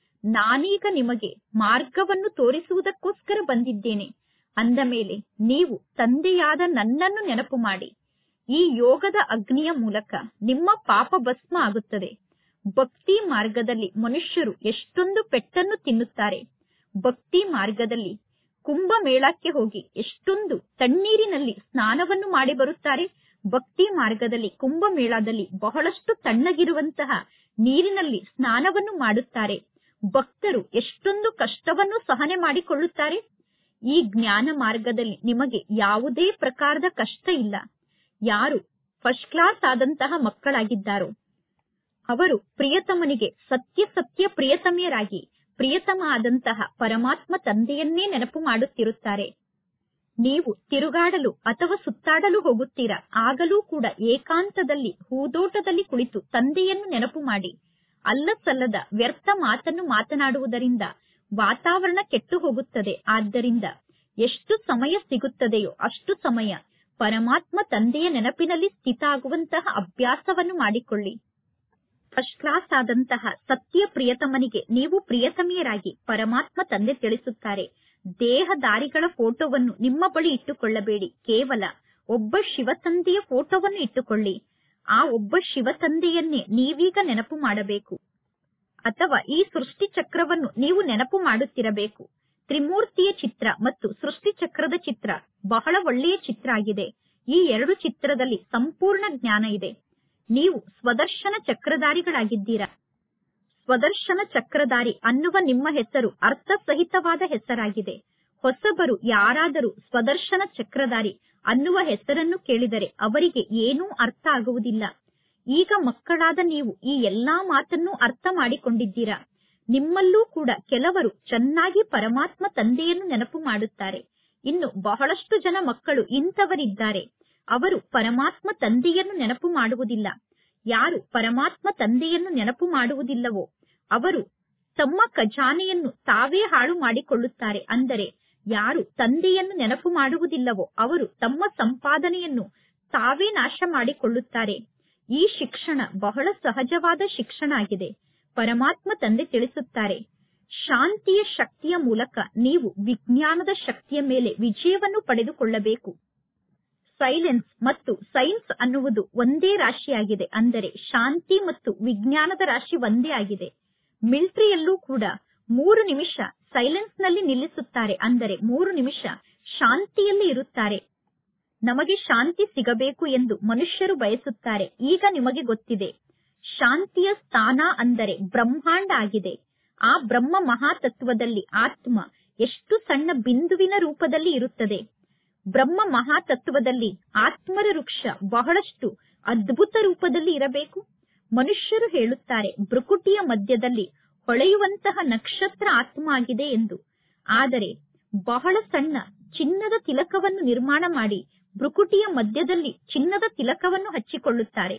ನಾನೀಗ ನಿಮಗೆ ಮಾರ್ಗವನ್ನು ತೋರಿಸುವುದಕ್ಕೋಸ್ಕರ ಬಂದಿದ್ದೇನೆ ಅಂದ ಮೇಲೆ ನೀವು ತಂದೆಯಾದ ನನ್ನನ್ನು ನೆನಪು ಮಾಡಿ ಈ ಯೋಗದ ಅಗ್ನಿಯ ಮೂಲಕ ನಿಮ್ಮ ಪಾಪ ಭಸ್ಮ ಆಗುತ್ತದೆ ಭಕ್ತಿ ಮಾರ್ಗದಲ್ಲಿ ಮನುಷ್ಯರು ಎಷ್ಟೊಂದು ಪೆಟ್ಟನ್ನು ತಿನ್ನುತ್ತಾರೆ ಭಕ್ತಿ ಮಾರ್ಗದಲ್ಲಿ ಕುಂಭ ಮೇಳಕ್ಕೆ ಹೋಗಿ ಎಷ್ಟೊಂದು ತಣ್ಣೀರಿನಲ್ಲಿ ಸ್ನಾನವನ್ನು ಮಾಡಿ ಬರುತ್ತಾರೆ ಭಕ್ತಿ ಮಾರ್ಗದಲ್ಲಿ ಕುಂಭ ಮೇಳದಲ್ಲಿ ಬಹಳಷ್ಟು ತಣ್ಣಗಿರುವಂತಹ ನೀರಿನಲ್ಲಿ ಸ್ನಾನವನ್ನು ಮಾಡುತ್ತಾರೆ ಭಕ್ತರು ಎಷ್ಟೊಂದು ಕಷ್ಟವನ್ನು ಸಹನೆ ಮಾಡಿಕೊಳ್ಳುತ್ತಾರೆ ಈ ಜ್ಞಾನ ಮಾರ್ಗದಲ್ಲಿ ನಿಮಗೆ ಯಾವುದೇ ಪ್ರಕಾರದ ಕಷ್ಟ ಇಲ್ಲ ಯಾರು ಫಸ್ಟ್ ಕ್ಲಾಸ್ ಆದಂತಹ ಮಕ್ಕಳಾಗಿದ್ದಾರೋ ಅವರು ಪ್ರಿಯತಮನಿಗೆ ಸತ್ಯ ಸತ್ಯ ಪ್ರಿಯತಮೆಯರಾಗಿ ಪ್ರಿಯತಮ ಆದಂತಹ ಪರಮಾತ್ಮ ತಂದೆಯನ್ನೇ ನೆನಪು ಮಾಡುತ್ತಿರುತ್ತಾರೆ ನೀವು ತಿರುಗಾಡಲು ಅಥವಾ ಸುತ್ತಾಡಲು ಹೋಗುತ್ತೀರಾ ಆಗಲೂ ಕೂಡ ಏಕಾಂತದಲ್ಲಿ ಹೂದೋಟದಲ್ಲಿ ಕುಳಿತು ತಂದೆಯನ್ನು ನೆನಪು ಮಾಡಿ ಅಲ್ಲಸಲ್ಲದ ವ್ಯರ್ಥ ಮಾತನ್ನು ಮಾತನಾಡುವುದರಿಂದ ವಾತಾವರಣ ಕೆಟ್ಟು ಹೋಗುತ್ತದೆ ಆದ್ದರಿಂದ ಎಷ್ಟು ಸಮಯ ಸಿಗುತ್ತದೆಯೋ ಅಷ್ಟು ಸಮಯ ಪರಮಾತ್ಮ ತಂದೆಯ ನೆನಪಿನಲ್ಲಿ ಸ್ಥಿತ ಆಗುವಂತಹ ಅಭ್ಯಾಸವನ್ನು ಮಾಡಿಕೊಳ್ಳಿ ಫಸ್ಟ್ ಕ್ಲಾಸ್ ಆದಂತಹ ಸತ್ಯ ಪ್ರಿಯತಮನಿಗೆ ನೀವು ಪ್ರಿಯತಮಿಯರಾಗಿ ಪರಮಾತ್ಮ ತಂದೆ ತಿಳಿಸುತ್ತಾರೆ ದೇಹದಾರಿಗಳ ಫೋಟೋವನ್ನು ನಿಮ್ಮ ಬಳಿ ಇಟ್ಟುಕೊಳ್ಳಬೇಡಿ ಕೇವಲ ಒಬ್ಬ ಶಿವತಂದೆಯ ಫೋಟೋವನ್ನು ಇಟ್ಟುಕೊಳ್ಳಿ ಆ ಒಬ್ಬ ಶಿವತಂದೆಯನ್ನೇ ನೀವೀಗ ನೆನಪು ಮಾಡಬೇಕು ಅಥವಾ ಈ ಸೃಷ್ಟಿ ಚಕ್ರವನ್ನು ನೀವು ನೆನಪು ಮಾಡುತ್ತಿರಬೇಕು ತ್ರಿಮೂರ್ತಿಯ ಚಿತ್ರ ಮತ್ತು ಸೃಷ್ಟಿ ಚಕ್ರದ ಚಿತ್ರ ಬಹಳ ಒಳ್ಳೆಯ ಚಿತ್ರ ಆಗಿದೆ ಈ ಎರಡು ಚಿತ್ರದಲ್ಲಿ ಸಂಪೂರ್ಣ ಜ್ಞಾನ ಇದೆ ನೀವು ಸ್ವದರ್ಶನ ಚಕ್ರಧಾರಿಗಳಾಗಿದ್ದೀರಾ ಸ್ವದರ್ಶನ ಚಕ್ರಧಾರಿ ಅನ್ನುವ ನಿಮ್ಮ ಹೆಸರು ಅರ್ಥಸಹಿತವಾದ ಹೆಸರಾಗಿದೆ ಹೊಸಬರು ಯಾರಾದರೂ ಸ್ವದರ್ಶನ ಚಕ್ರಧಾರಿ ಅನ್ನುವ ಹೆಸರನ್ನು ಕೇಳಿದರೆ ಅವರಿಗೆ ಏನೂ ಅರ್ಥ ಆಗುವುದಿಲ್ಲ ಈಗ ಮಕ್ಕಳಾದ ನೀವು ಈ ಎಲ್ಲಾ ಮಾತನ್ನು ಅರ್ಥ ಮಾಡಿಕೊಂಡಿದ್ದೀರಾ ನಿಮ್ಮಲ್ಲೂ ಕೂಡ ಕೆಲವರು ಚೆನ್ನಾಗಿ ಪರಮಾತ್ಮ ತಂದೆಯನ್ನು ನೆನಪು ಮಾಡುತ್ತಾರೆ ಇನ್ನು ಬಹಳಷ್ಟು ಜನ ಮಕ್ಕಳು ಇಂಥವರಿದ್ದಾರೆ ಅವರು ಪರಮಾತ್ಮ ತಂದೆಯನ್ನು ನೆನಪು ಮಾಡುವುದಿಲ್ಲ ಯಾರು ಪರಮಾತ್ಮ ತಂದೆಯನ್ನು ನೆನಪು ಮಾಡುವುದಿಲ್ಲವೋ ಅವರು ತಮ್ಮ ಖಜಾನೆಯನ್ನು ತಾವೇ ಹಾಳು ಮಾಡಿಕೊಳ್ಳುತ್ತಾರೆ ಅಂದರೆ ಯಾರು ತಂದೆಯನ್ನು ನೆನಪು ಮಾಡುವುದಿಲ್ಲವೋ ಅವರು ತಮ್ಮ ಸಂಪಾದನೆಯನ್ನು ತಾವೇ ನಾಶ ಮಾಡಿಕೊಳ್ಳುತ್ತಾರೆ ಈ ಶಿಕ್ಷಣ ಬಹಳ ಸಹಜವಾದ ಶಿಕ್ಷಣ ಆಗಿದೆ ಪರಮಾತ್ಮ ತಂದೆ ತಿಳಿಸುತ್ತಾರೆ ಶಾಂತಿಯ ಶಕ್ತಿಯ ಮೂಲಕ ನೀವು ವಿಜ್ಞಾನದ ಶಕ್ತಿಯ ಮೇಲೆ ವಿಜಯವನ್ನು ಪಡೆದುಕೊಳ್ಳಬೇಕು ಸೈಲೆನ್ಸ್ ಮತ್ತು ಸೈನ್ಸ್ ಅನ್ನುವುದು ಒಂದೇ ರಾಶಿಯಾಗಿದೆ ಅಂದರೆ ಶಾಂತಿ ಮತ್ತು ವಿಜ್ಞಾನದ ರಾಶಿ ಒಂದೇ ಆಗಿದೆ ಮಿಲಿಟರಿಯಲ್ಲೂ ಕೂಡ ಮೂರು ನಿಮಿಷ ಸೈಲೆನ್ಸ್ ನಲ್ಲಿ ನಿಲ್ಲಿಸುತ್ತಾರೆ ಅಂದರೆ ಮೂರು ನಿಮಿಷ ಶಾಂತಿಯಲ್ಲಿ ಇರುತ್ತಾರೆ ನಮಗೆ ಶಾಂತಿ ಸಿಗಬೇಕು ಎಂದು ಮನುಷ್ಯರು ಬಯಸುತ್ತಾರೆ ಈಗ ನಿಮಗೆ ಗೊತ್ತಿದೆ ಶಾಂತಿಯ ಸ್ಥಾನ ಅಂದರೆ ಬ್ರಹ್ಮಾಂಡ ಆಗಿದೆ ಆ ಬ್ರಹ್ಮ ಮಹಾತತ್ವದಲ್ಲಿ ಆತ್ಮ ಎಷ್ಟು ಸಣ್ಣ ಬಿಂದುವಿನ ರೂಪದಲ್ಲಿ ಇರುತ್ತದೆ ಬ್ರಹ್ಮ ಮಹಾತತ್ವದಲ್ಲಿ ಆತ್ಮರ ವೃಕ್ಷ ಬಹಳಷ್ಟು ಅದ್ಭುತ ರೂಪದಲ್ಲಿ ಇರಬೇಕು ಮನುಷ್ಯರು ಹೇಳುತ್ತಾರೆ ಬೃಕುಟಿಯ ಮಧ್ಯದಲ್ಲಿ ಹೊಳೆಯುವಂತಹ ನಕ್ಷತ್ರ ಆತ್ಮ ಆಗಿದೆ ಎಂದು ಆದರೆ ಬಹಳ ಸಣ್ಣ ಚಿನ್ನದ ತಿಲಕವನ್ನು ನಿರ್ಮಾಣ ಮಾಡಿ ಬೃಕುಟಿಯ ಮಧ್ಯದಲ್ಲಿ ಚಿನ್ನದ ತಿಲಕವನ್ನು ಹಚ್ಚಿಕೊಳ್ಳುತ್ತಾರೆ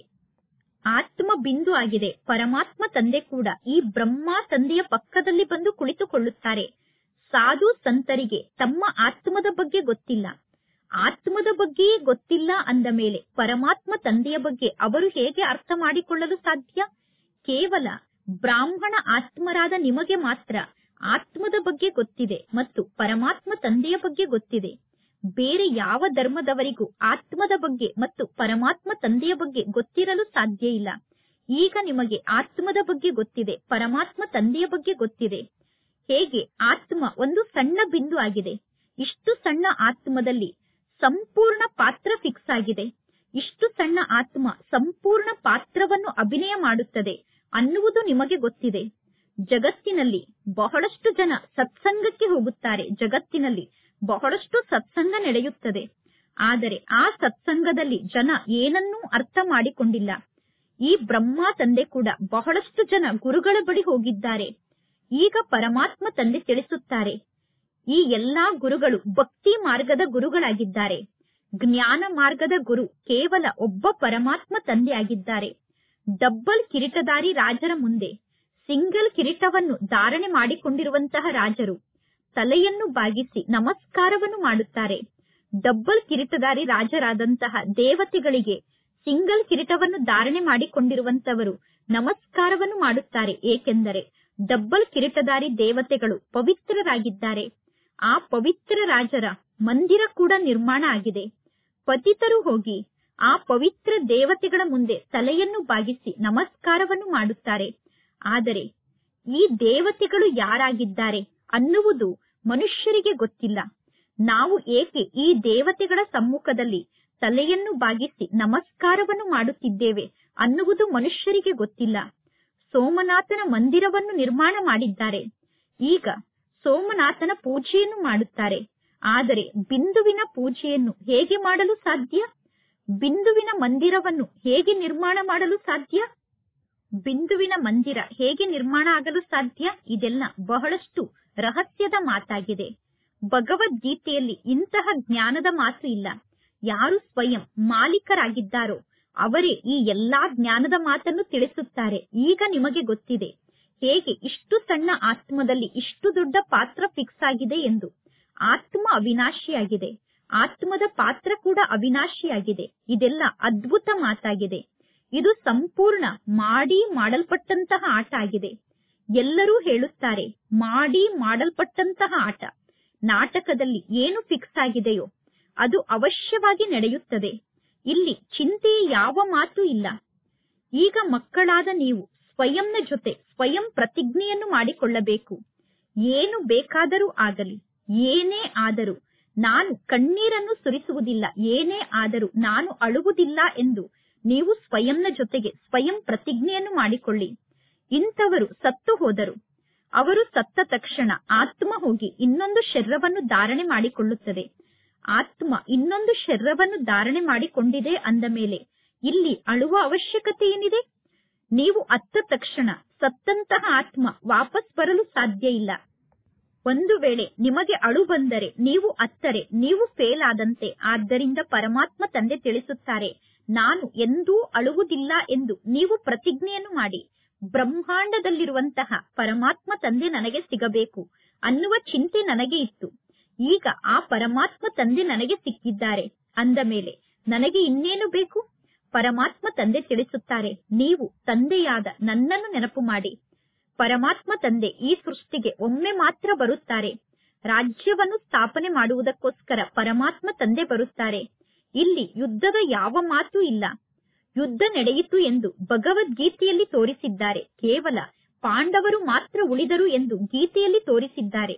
ಆತ್ಮ ಬಿಂದು ಆಗಿದೆ ಪರಮಾತ್ಮ ತಂದೆ ಕೂಡ ಈ ಬ್ರಹ್ಮ ತಂದೆಯ ಪಕ್ಕದಲ್ಲಿ ಬಂದು ಕುಳಿತುಕೊಳ್ಳುತ್ತಾರೆ ಸಾಧು ಸಂತರಿಗೆ ತಮ್ಮ ಆತ್ಮದ ಬಗ್ಗೆ ಗೊತ್ತಿಲ್ಲ ಆತ್ಮದ ಬಗ್ಗೆಯೇ ಗೊತ್ತಿಲ್ಲ ಅಂದ ಮೇಲೆ ಪರಮಾತ್ಮ ತಂದೆಯ ಬಗ್ಗೆ ಅವರು ಹೇಗೆ ಅರ್ಥ ಮಾಡಿಕೊಳ್ಳಲು ಸಾಧ್ಯ ಕೇವಲ ಬ್ರಾಹ್ಮಣ ಆತ್ಮರಾದ ನಿಮಗೆ ಮಾತ್ರ ಆತ್ಮದ ಬಗ್ಗೆ ಗೊತ್ತಿದೆ ಮತ್ತು ಪರಮಾತ್ಮ ತಂದೆಯ ಬಗ್ಗೆ ಗೊತ್ತಿದೆ ಬೇರೆ ಯಾವ ಧರ್ಮದವರಿಗೂ ಆತ್ಮದ ಬಗ್ಗೆ ಮತ್ತು ಪರಮಾತ್ಮ ತಂದೆಯ ಬಗ್ಗೆ ಗೊತ್ತಿರಲು ಸಾಧ್ಯ ಇಲ್ಲ ಈಗ ನಿಮಗೆ ಆತ್ಮದ ಬಗ್ಗೆ ಗೊತ್ತಿದೆ ಪರಮಾತ್ಮ ತಂದೆಯ ಬಗ್ಗೆ ಗೊತ್ತಿದೆ ಹೇಗೆ ಆತ್ಮ ಒಂದು ಸಣ್ಣ ಬಿಂದು ಆಗಿದೆ ಇಷ್ಟು ಸಣ್ಣ ಆತ್ಮದಲ್ಲಿ ಸಂಪೂರ್ಣ ಪಾತ್ರ ಫಿಕ್ಸ್ ಆಗಿದೆ ಇಷ್ಟು ಸಣ್ಣ ಆತ್ಮ ಸಂಪೂರ್ಣ ಪಾತ್ರವನ್ನು ಅಭಿನಯ ಮಾಡುತ್ತದೆ ಅನ್ನುವುದು ನಿಮಗೆ ಗೊತ್ತಿದೆ ಜಗತ್ತಿನಲ್ಲಿ ಬಹಳಷ್ಟು ಜನ ಸತ್ಸಂಗಕ್ಕೆ ಹೋಗುತ್ತಾರೆ ಜಗತ್ತಿನಲ್ಲಿ ಬಹಳಷ್ಟು ಸತ್ಸಂಗ ನಡೆಯುತ್ತದೆ ಆದರೆ ಆ ಸತ್ಸಂಗದಲ್ಲಿ ಜನ ಏನನ್ನೂ ಅರ್ಥ ಮಾಡಿಕೊಂಡಿಲ್ಲ ಈ ಬ್ರಹ್ಮ ತಂದೆ ಕೂಡ ಬಹಳಷ್ಟು ಜನ ಗುರುಗಳ ಬಳಿ ಹೋಗಿದ್ದಾರೆ ಈಗ ಪರಮಾತ್ಮ ತಂದೆ ತಿಳಿಸುತ್ತಾರೆ ಈ ಎಲ್ಲಾ ಗುರುಗಳು ಭಕ್ತಿ ಮಾರ್ಗದ ಗುರುಗಳಾಗಿದ್ದಾರೆ ಜ್ಞಾನ ಮಾರ್ಗದ ಗುರು ಕೇವಲ ಒಬ್ಬ ಪರಮಾತ್ಮ ತಂದೆ ಆಗಿದ್ದಾರೆ ಡಬ್ಬಲ್ ಕಿರೀಟದಾರಿ ರಾಜರ ಮುಂದೆ ಸಿಂಗಲ್ ಕಿರೀಟವನ್ನು ಧಾರಣೆ ಮಾಡಿಕೊಂಡಿರುವಂತಹ ರಾಜರು ತಲೆಯನ್ನು ಬಾಗಿಸಿ ನಮಸ್ಕಾರವನ್ನು ಮಾಡುತ್ತಾರೆ ಡಬ್ಬಲ್ ಕಿರೀಟದಾರಿ ರಾಜರಾದಂತಹ ದೇವತೆಗಳಿಗೆ ಸಿಂಗಲ್ ಕಿರೀಟವನ್ನು ಧಾರಣೆ ಮಾಡಿಕೊಂಡಿರುವಂತವರು ನಮಸ್ಕಾರವನ್ನು ಮಾಡುತ್ತಾರೆ ಏಕೆಂದರೆ ಡಬ್ಬಲ್ ಕಿರೀಟದಾರಿ ದೇವತೆಗಳು ಪವಿತ್ರರಾಗಿದ್ದಾರೆ ಆ ಪವಿತ್ರ ರಾಜರ ಮಂದಿರ ಕೂಡ ನಿರ್ಮಾಣ ಆಗಿದೆ ಪತಿತರು ಹೋಗಿ ಆ ಪವಿತ್ರ ದೇವತೆಗಳ ಮುಂದೆ ತಲೆಯನ್ನು ಬಾಗಿಸಿ ನಮಸ್ಕಾರವನ್ನು ಮಾಡುತ್ತಾರೆ ಆದರೆ ಈ ದೇವತೆಗಳು ಯಾರಾಗಿದ್ದಾರೆ ಅನ್ನುವುದು ಮನುಷ್ಯರಿಗೆ ಗೊತ್ತಿಲ್ಲ ನಾವು ಏಕೆ ಈ ದೇವತೆಗಳ ಸಮ್ಮುಖದಲ್ಲಿ ತಲೆಯನ್ನು ಬಾಗಿಸಿ ನಮಸ್ಕಾರವನ್ನು ಮಾಡುತ್ತಿದ್ದೇವೆ ಅನ್ನುವುದು ಮನುಷ್ಯರಿಗೆ ಗೊತ್ತಿಲ್ಲ ಸೋಮನಾಥನ ಮಂದಿರವನ್ನು ನಿರ್ಮಾಣ ಮಾಡಿದ್ದಾರೆ ಈಗ ಸೋಮನಾಥನ ಪೂಜೆಯನ್ನು ಮಾಡುತ್ತಾರೆ ಆದರೆ ಬಿಂದುವಿನ ಪೂಜೆಯನ್ನು ಹೇಗೆ ಮಾಡಲು ಸಾಧ್ಯ ಬಿಂದುವಿನ ಮಂದಿರವನ್ನು ಹೇಗೆ ನಿರ್ಮಾಣ ಮಾಡಲು ಸಾಧ್ಯ ಬಿಂದುವಿನ ಮಂದಿರ ಹೇಗೆ ನಿರ್ಮಾಣ ಆಗಲು ಸಾಧ್ಯ ಇದೆಲ್ಲ ಬಹಳಷ್ಟು ರಹಸ್ಯದ ಮಾತಾಗಿದೆ ಭಗವದ್ಗೀತೆಯಲ್ಲಿ ಇಂತಹ ಜ್ಞಾನದ ಮಾತು ಇಲ್ಲ ಯಾರು ಸ್ವಯಂ ಮಾಲೀಕರಾಗಿದ್ದಾರೋ ಅವರೇ ಈ ಎಲ್ಲಾ ಜ್ಞಾನದ ಮಾತನ್ನು ತಿಳಿಸುತ್ತಾರೆ ಈಗ ನಿಮಗೆ ಗೊತ್ತಿದೆ ಹೇಗೆ ಇಷ್ಟು ಸಣ್ಣ ಆತ್ಮದಲ್ಲಿ ಇಷ್ಟು ದೊಡ್ಡ ಪಾತ್ರ ಫಿಕ್ಸ್ ಆಗಿದೆ ಎಂದು ಆತ್ಮ ಅವಿನಾಶಿಯಾಗಿದೆ ಆತ್ಮದ ಪಾತ್ರ ಕೂಡ ಅವಿನಾಶಿಯಾಗಿದೆ ಇದೆಲ್ಲ ಅದ್ಭುತ ಮಾತಾಗಿದೆ ಇದು ಸಂಪೂರ್ಣ ಮಾಡಿ ಮಾಡಲ್ಪಟ್ಟಂತಹ ಆಟ ಆಗಿದೆ ಎಲ್ಲರೂ ಹೇಳುತ್ತಾರೆ ಮಾಡಿ ಮಾಡಲ್ಪಟ್ಟಂತಹ ಆಟ ನಾಟಕದಲ್ಲಿ ಏನು ಫಿಕ್ಸ್ ಆಗಿದೆಯೋ ಅದು ಅವಶ್ಯವಾಗಿ ನಡೆಯುತ್ತದೆ ಇಲ್ಲಿ ಚಿಂತೆಯ ಯಾವ ಮಾತು ಇಲ್ಲ ಈಗ ಮಕ್ಕಳಾದ ನೀವು ಸ್ವಯಂನ ಜೊತೆ ಸ್ವಯಂ ಪ್ರತಿಜ್ಞೆಯನ್ನು ಮಾಡಿಕೊಳ್ಳಬೇಕು ಏನು ಬೇಕಾದರೂ ಆಗಲಿ ಏನೇ ಆದರೂ ನಾನು ಕಣ್ಣೀರನ್ನು ಸುರಿಸುವುದಿಲ್ಲ ಏನೇ ಆದರೂ ನಾನು ಅಳುವುದಿಲ್ಲ ಎಂದು ನೀವು ಸ್ವಯಂನ ಜೊತೆಗೆ ಸ್ವಯಂ ಪ್ರತಿಜ್ಞೆಯನ್ನು ಮಾಡಿಕೊಳ್ಳಿ ಇಂಥವರು ಸತ್ತು ಹೋದರು ಅವರು ಸತ್ತ ತಕ್ಷಣ ಆತ್ಮ ಹೋಗಿ ಇನ್ನೊಂದು ಶರೀರವನ್ನು ಧಾರಣೆ ಮಾಡಿಕೊಳ್ಳುತ್ತದೆ ಆತ್ಮ ಇನ್ನೊಂದು ಶರೀರವನ್ನು ಧಾರಣೆ ಮಾಡಿಕೊಂಡಿದೆ ಅಂದ ಮೇಲೆ ಇಲ್ಲಿ ಅಳುವ ಅವಶ್ಯಕತೆ ಏನಿದೆ ನೀವು ಅತ್ತ ತಕ್ಷಣ ಸತ್ತಂತಹ ಆತ್ಮ ವಾಪಸ್ ಬರಲು ಸಾಧ್ಯ ಇಲ್ಲ ಒಂದು ವೇಳೆ ನಿಮಗೆ ಅಳು ಬಂದರೆ ನೀವು ಅತ್ತರೆ ನೀವು ಫೇಲ್ ಆದಂತೆ ಆದ್ದರಿಂದ ಪರಮಾತ್ಮ ತಂದೆ ತಿಳಿಸುತ್ತಾರೆ ನಾನು ಎಂದೂ ಅಳುವುದಿಲ್ಲ ಎಂದು ನೀವು ಪ್ರತಿಜ್ಞೆಯನ್ನು ಮಾಡಿ ಬ್ರಹ್ಮಾಂಡದಲ್ಲಿರುವಂತಹ ಪರಮಾತ್ಮ ತಂದೆ ನನಗೆ ಸಿಗಬೇಕು ಅನ್ನುವ ಚಿಂತೆ ನನಗೆ ಇತ್ತು ಈಗ ಆ ಪರಮಾತ್ಮ ತಂದೆ ನನಗೆ ಸಿಕ್ಕಿದ್ದಾರೆ ಅಂದ ಮೇಲೆ ನನಗೆ ಇನ್ನೇನು ಬೇಕು ಪರಮಾತ್ಮ ತಂದೆ ತಿಳಿಸುತ್ತಾರೆ ನೀವು ತಂದೆಯಾದ ನನ್ನನ್ನು ನೆನಪು ಮಾಡಿ ಪರಮಾತ್ಮ ತಂದೆ ಈ ಸೃಷ್ಟಿಗೆ ಒಮ್ಮೆ ಮಾತ್ರ ಬರುತ್ತಾರೆ ರಾಜ್ಯವನ್ನು ಸ್ಥಾಪನೆ ಮಾಡುವುದಕ್ಕೋಸ್ಕರ ಪರಮಾತ್ಮ ತಂದೆ ಬರುತ್ತಾರೆ ಇಲ್ಲಿ ಯುದ್ಧದ ಯಾವ ಮಾತು ಇಲ್ಲ ಯುದ್ಧ ನಡೆಯಿತು ಎಂದು ಭಗವದ್ಗೀತೆಯಲ್ಲಿ ತೋರಿಸಿದ್ದಾರೆ ಕೇವಲ ಪಾಂಡವರು ಮಾತ್ರ ಉಳಿದರು ಎಂದು ಗೀತೆಯಲ್ಲಿ ತೋರಿಸಿದ್ದಾರೆ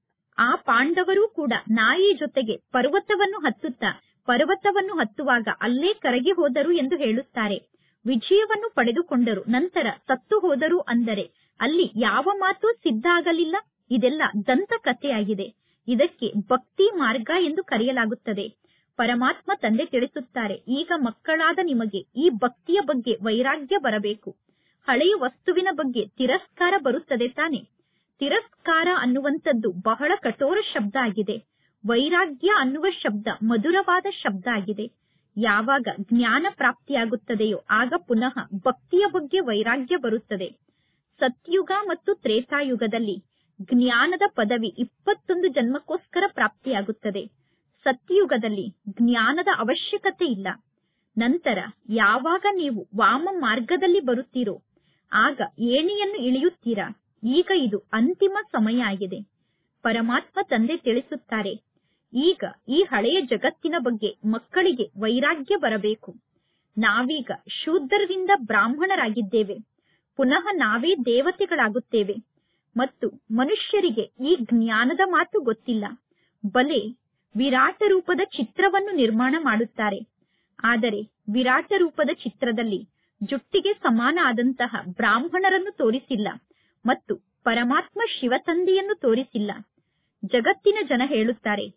ಆ ಪಾಂಡವರು ಕೂಡ ನಾಯಿ ಜೊತೆಗೆ ಪರ್ವತವನ್ನು ಹತ್ತುತ್ತಾ ಪರ್ವತವನ್ನು ಹತ್ತುವಾಗ ಅಲ್ಲೇ ಕರಗಿ ಹೋದರು ಎಂದು ಹೇಳುತ್ತಾರೆ ವಿಜಯವನ್ನು ಪಡೆದುಕೊಂಡರು ನಂತರ ಸತ್ತು ಹೋದರು ಅಂದರೆ ಅಲ್ಲಿ ಯಾವ ಮಾತು ಸಿದ್ಧ ಆಗಲಿಲ್ಲ ಇದೆಲ್ಲ ದಂತಕಥೆಯಾಗಿದೆ ಇದಕ್ಕೆ ಭಕ್ತಿ ಮಾರ್ಗ ಎಂದು ಕರೆಯಲಾಗುತ್ತದೆ ಪರಮಾತ್ಮ ತಂದೆ ತಿಳಿಸುತ್ತಾರೆ ಈಗ ಮಕ್ಕಳಾದ ನಿಮಗೆ ಈ ಭಕ್ತಿಯ ಬಗ್ಗೆ ವೈರಾಗ್ಯ ಬರಬೇಕು ಹಳೆಯ ವಸ್ತುವಿನ ಬಗ್ಗೆ ತಿರಸ್ಕಾರ ಬರುತ್ತದೆ ತಾನೆ ತಿರಸ್ಕಾರ ಅನ್ನುವಂಥದ್ದು ಬಹಳ ಕಠೋರ ಶಬ್ದ ಆಗಿದೆ ವೈರಾಗ್ಯ ಅನ್ನುವ ಶಬ್ದ ಮಧುರವಾದ ಶಬ್ದ ಆಗಿದೆ ಯಾವಾಗ ಜ್ಞಾನ ಪ್ರಾಪ್ತಿಯಾಗುತ್ತದೆಯೋ ಆಗ ಪುನಃ ಭಕ್ತಿಯ ಬಗ್ಗೆ ವೈರಾಗ್ಯ ಬರುತ್ತದೆ ಸತ್ಯುಗ ಮತ್ತು ತ್ರೇತಾಯುಗದಲ್ಲಿ ಜ್ಞಾನದ ಪದವಿ ಇಪ್ಪತ್ತೊಂದು ಜನ್ಮಕ್ಕೋಸ್ಕರ ಪ್ರಾಪ್ತಿಯಾಗುತ್ತದೆ ಸತ್ಯಯುಗದಲ್ಲಿ ಜ್ಞಾನದ ಅವಶ್ಯಕತೆ ಇಲ್ಲ ನಂತರ ಯಾವಾಗ ನೀವು ವಾಮ ಮಾರ್ಗದಲ್ಲಿ ಬರುತ್ತೀರೋ ಆಗ ಏಣಿಯನ್ನು ಇಳಿಯುತ್ತೀರಾ ಈಗ ಇದು ಅಂತಿಮ ಸಮಯ ಆಗಿದೆ ಪರಮಾತ್ಮ ತಂದೆ ತಿಳಿಸುತ್ತಾರೆ ಈಗ ಈ ಹಳೆಯ ಜಗತ್ತಿನ ಬಗ್ಗೆ ಮಕ್ಕಳಿಗೆ ವೈರಾಗ್ಯ ಬರಬೇಕು ನಾವೀಗ ಶೂದ್ರರಿಂದ ಬ್ರಾಹ್ಮಣರಾಗಿದ್ದೇವೆ ಪುನಃ ನಾವೇ ದೇವತೆಗಳಾಗುತ್ತೇವೆ ಮತ್ತು ಮನುಷ್ಯರಿಗೆ ಈ ಜ್ಞಾನದ ಮಾತು ಗೊತ್ತಿಲ್ಲ ಬಲೆ ವಿರಾಟ ರೂಪದ ಚಿತ್ರವನ್ನು ನಿರ್ಮಾಣ ಮಾಡುತ್ತಾರೆ ಆದರೆ ವಿರಾಟ ರೂಪದ ಚಿತ್ರದಲ್ಲಿ ಜುಟ್ಟಿಗೆ ಸಮಾನ ಆದಂತಹ ಬ್ರಾಹ್ಮಣರನ್ನು ತೋರಿಸಿಲ್ಲ ಮತ್ತು ಪರಮಾತ್ಮ ಶಿವತಂದೆಯನ್ನು ತೋರಿಸಿಲ್ಲ ಜಗತ್ತಿನ ಜನ ಹೇಳುತ್ತಾರೆ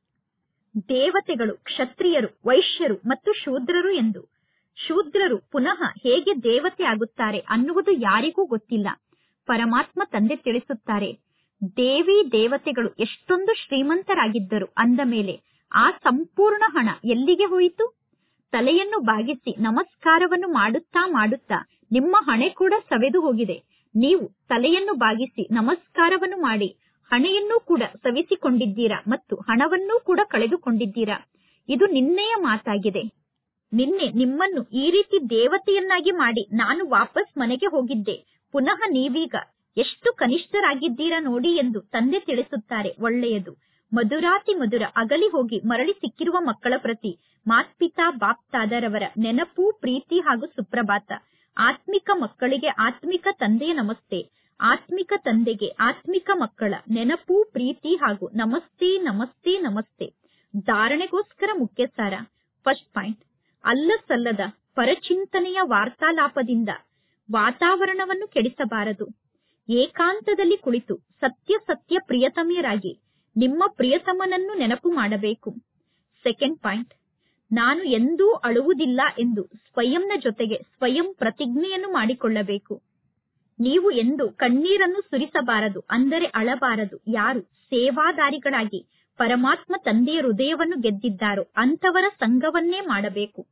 ದೇವತೆಗಳು ಕ್ಷತ್ರಿಯರು ವೈಶ್ಯರು ಮತ್ತು ಶೂದ್ರರು ಎಂದು ಶೂದ್ರರು ಪುನಃ ಹೇಗೆ ದೇವತೆ ಆಗುತ್ತಾರೆ ಅನ್ನುವುದು ಯಾರಿಗೂ ಗೊತ್ತಿಲ್ಲ ಪರಮಾತ್ಮ ತಂದೆ ತಿಳಿಸುತ್ತಾರೆ ದೇವಿ ದೇವತೆಗಳು ಎಷ್ಟೊಂದು ಶ್ರೀಮಂತರಾಗಿದ್ದರು ಅಂದ ಮೇಲೆ ಆ ಸಂಪೂರ್ಣ ಹಣ ಎಲ್ಲಿಗೆ ಹೋಯಿತು ತಲೆಯನ್ನು ಬಾಗಿಸಿ ನಮಸ್ಕಾರವನ್ನು ಮಾಡುತ್ತಾ ಮಾಡುತ್ತಾ ನಿಮ್ಮ ಹಣೆ ಕೂಡ ಸವೆದು ಹೋಗಿದೆ ನೀವು ತಲೆಯನ್ನು ಬಾಗಿಸಿ ನಮಸ್ಕಾರವನ್ನು ಮಾಡಿ ಹಣೆಯನ್ನೂ ಕೂಡ ಸವಿಸಿಕೊಂಡಿದ್ದೀರಾ ಮತ್ತು ಹಣವನ್ನೂ ಕೂಡ ಕಳೆದುಕೊಂಡಿದ್ದೀರಾ ಇದು ನಿನ್ನೆಯ ಮಾತಾಗಿದೆ ನಿನ್ನೆ ನಿಮ್ಮನ್ನು ಈ ರೀತಿ ದೇವತೆಯನ್ನಾಗಿ ಮಾಡಿ ನಾನು ವಾಪಸ್ ಮನೆಗೆ ಹೋಗಿದ್ದೆ ಪುನಃ ನೀವೀಗ ಎಷ್ಟು ಕನಿಷ್ಠರಾಗಿದ್ದೀರಾ ನೋಡಿ ಎಂದು ತಂದೆ ತಿಳಿಸುತ್ತಾರೆ ಒಳ್ಳೆಯದು ಮಧುರಾತಿ ಮಧುರ ಅಗಲಿ ಹೋಗಿ ಮರಳಿ ಸಿಕ್ಕಿರುವ ಮಕ್ಕಳ ಪ್ರತಿ ಮಾತ್ಪಿತಾ ಬಾಪ್ತಾದರವರ ನೆನಪು ಪ್ರೀತಿ ಹಾಗೂ ಸುಪ್ರಭಾತ ಆತ್ಮಿಕ ಮಕ್ಕಳಿಗೆ ಆತ್ಮಿಕ ತಂದೆಯ ನಮಸ್ತೆ ಆತ್ಮಿಕ ತಂದೆಗೆ ಆತ್ಮಿಕ ಮಕ್ಕಳ ನೆನಪು ಪ್ರೀತಿ ಹಾಗೂ ನಮಸ್ತೆ ನಮಸ್ತೆ ನಮಸ್ತೆ ಧಾರಣೆಗೋಸ್ಕರ ಮುಖ್ಯ ಸಾರ ಫಸ್ಟ್ ಪಾಯಿಂಟ್ ಅಲ್ಲ ಸಲ್ಲದ ಪರಚಿಂತನೆಯ ವಾರ್ತಾಲಾಪದಿಂದ ವಾತಾವರಣವನ್ನು ಕೆಡಿಸಬಾರದು ಏಕಾಂತದಲ್ಲಿ ಕುಳಿತು ಸತ್ಯ ಸತ್ಯ ಪ್ರಿಯತಮೆಯರಾಗಿ ನಿಮ್ಮ ಪ್ರಿಯತಮನನ್ನು ನೆನಪು ಮಾಡಬೇಕು ಸೆಕೆಂಡ್ ಪಾಯಿಂಟ್ ನಾನು ಎಂದೂ ಅಳುವುದಿಲ್ಲ ಎಂದು ಸ್ವಯಂನ ಜೊತೆಗೆ ಸ್ವಯಂ ಪ್ರತಿಜ್ಞೆಯನ್ನು ಮಾಡಿಕೊಳ್ಳಬೇಕು ನೀವು ಎಂದು ಕಣ್ಣೀರನ್ನು ಸುರಿಸಬಾರದು ಅಂದರೆ ಅಳಬಾರದು ಯಾರು ಸೇವಾದಾರಿಗಳಾಗಿ ಪರಮಾತ್ಮ ತಂದೆಯ ಹೃದಯವನ್ನು ಗೆದ್ದಿದ್ದಾರೋ ಅಂತವರ ಸಂಘವನ್ನೇ ಮಾಡಬೇಕು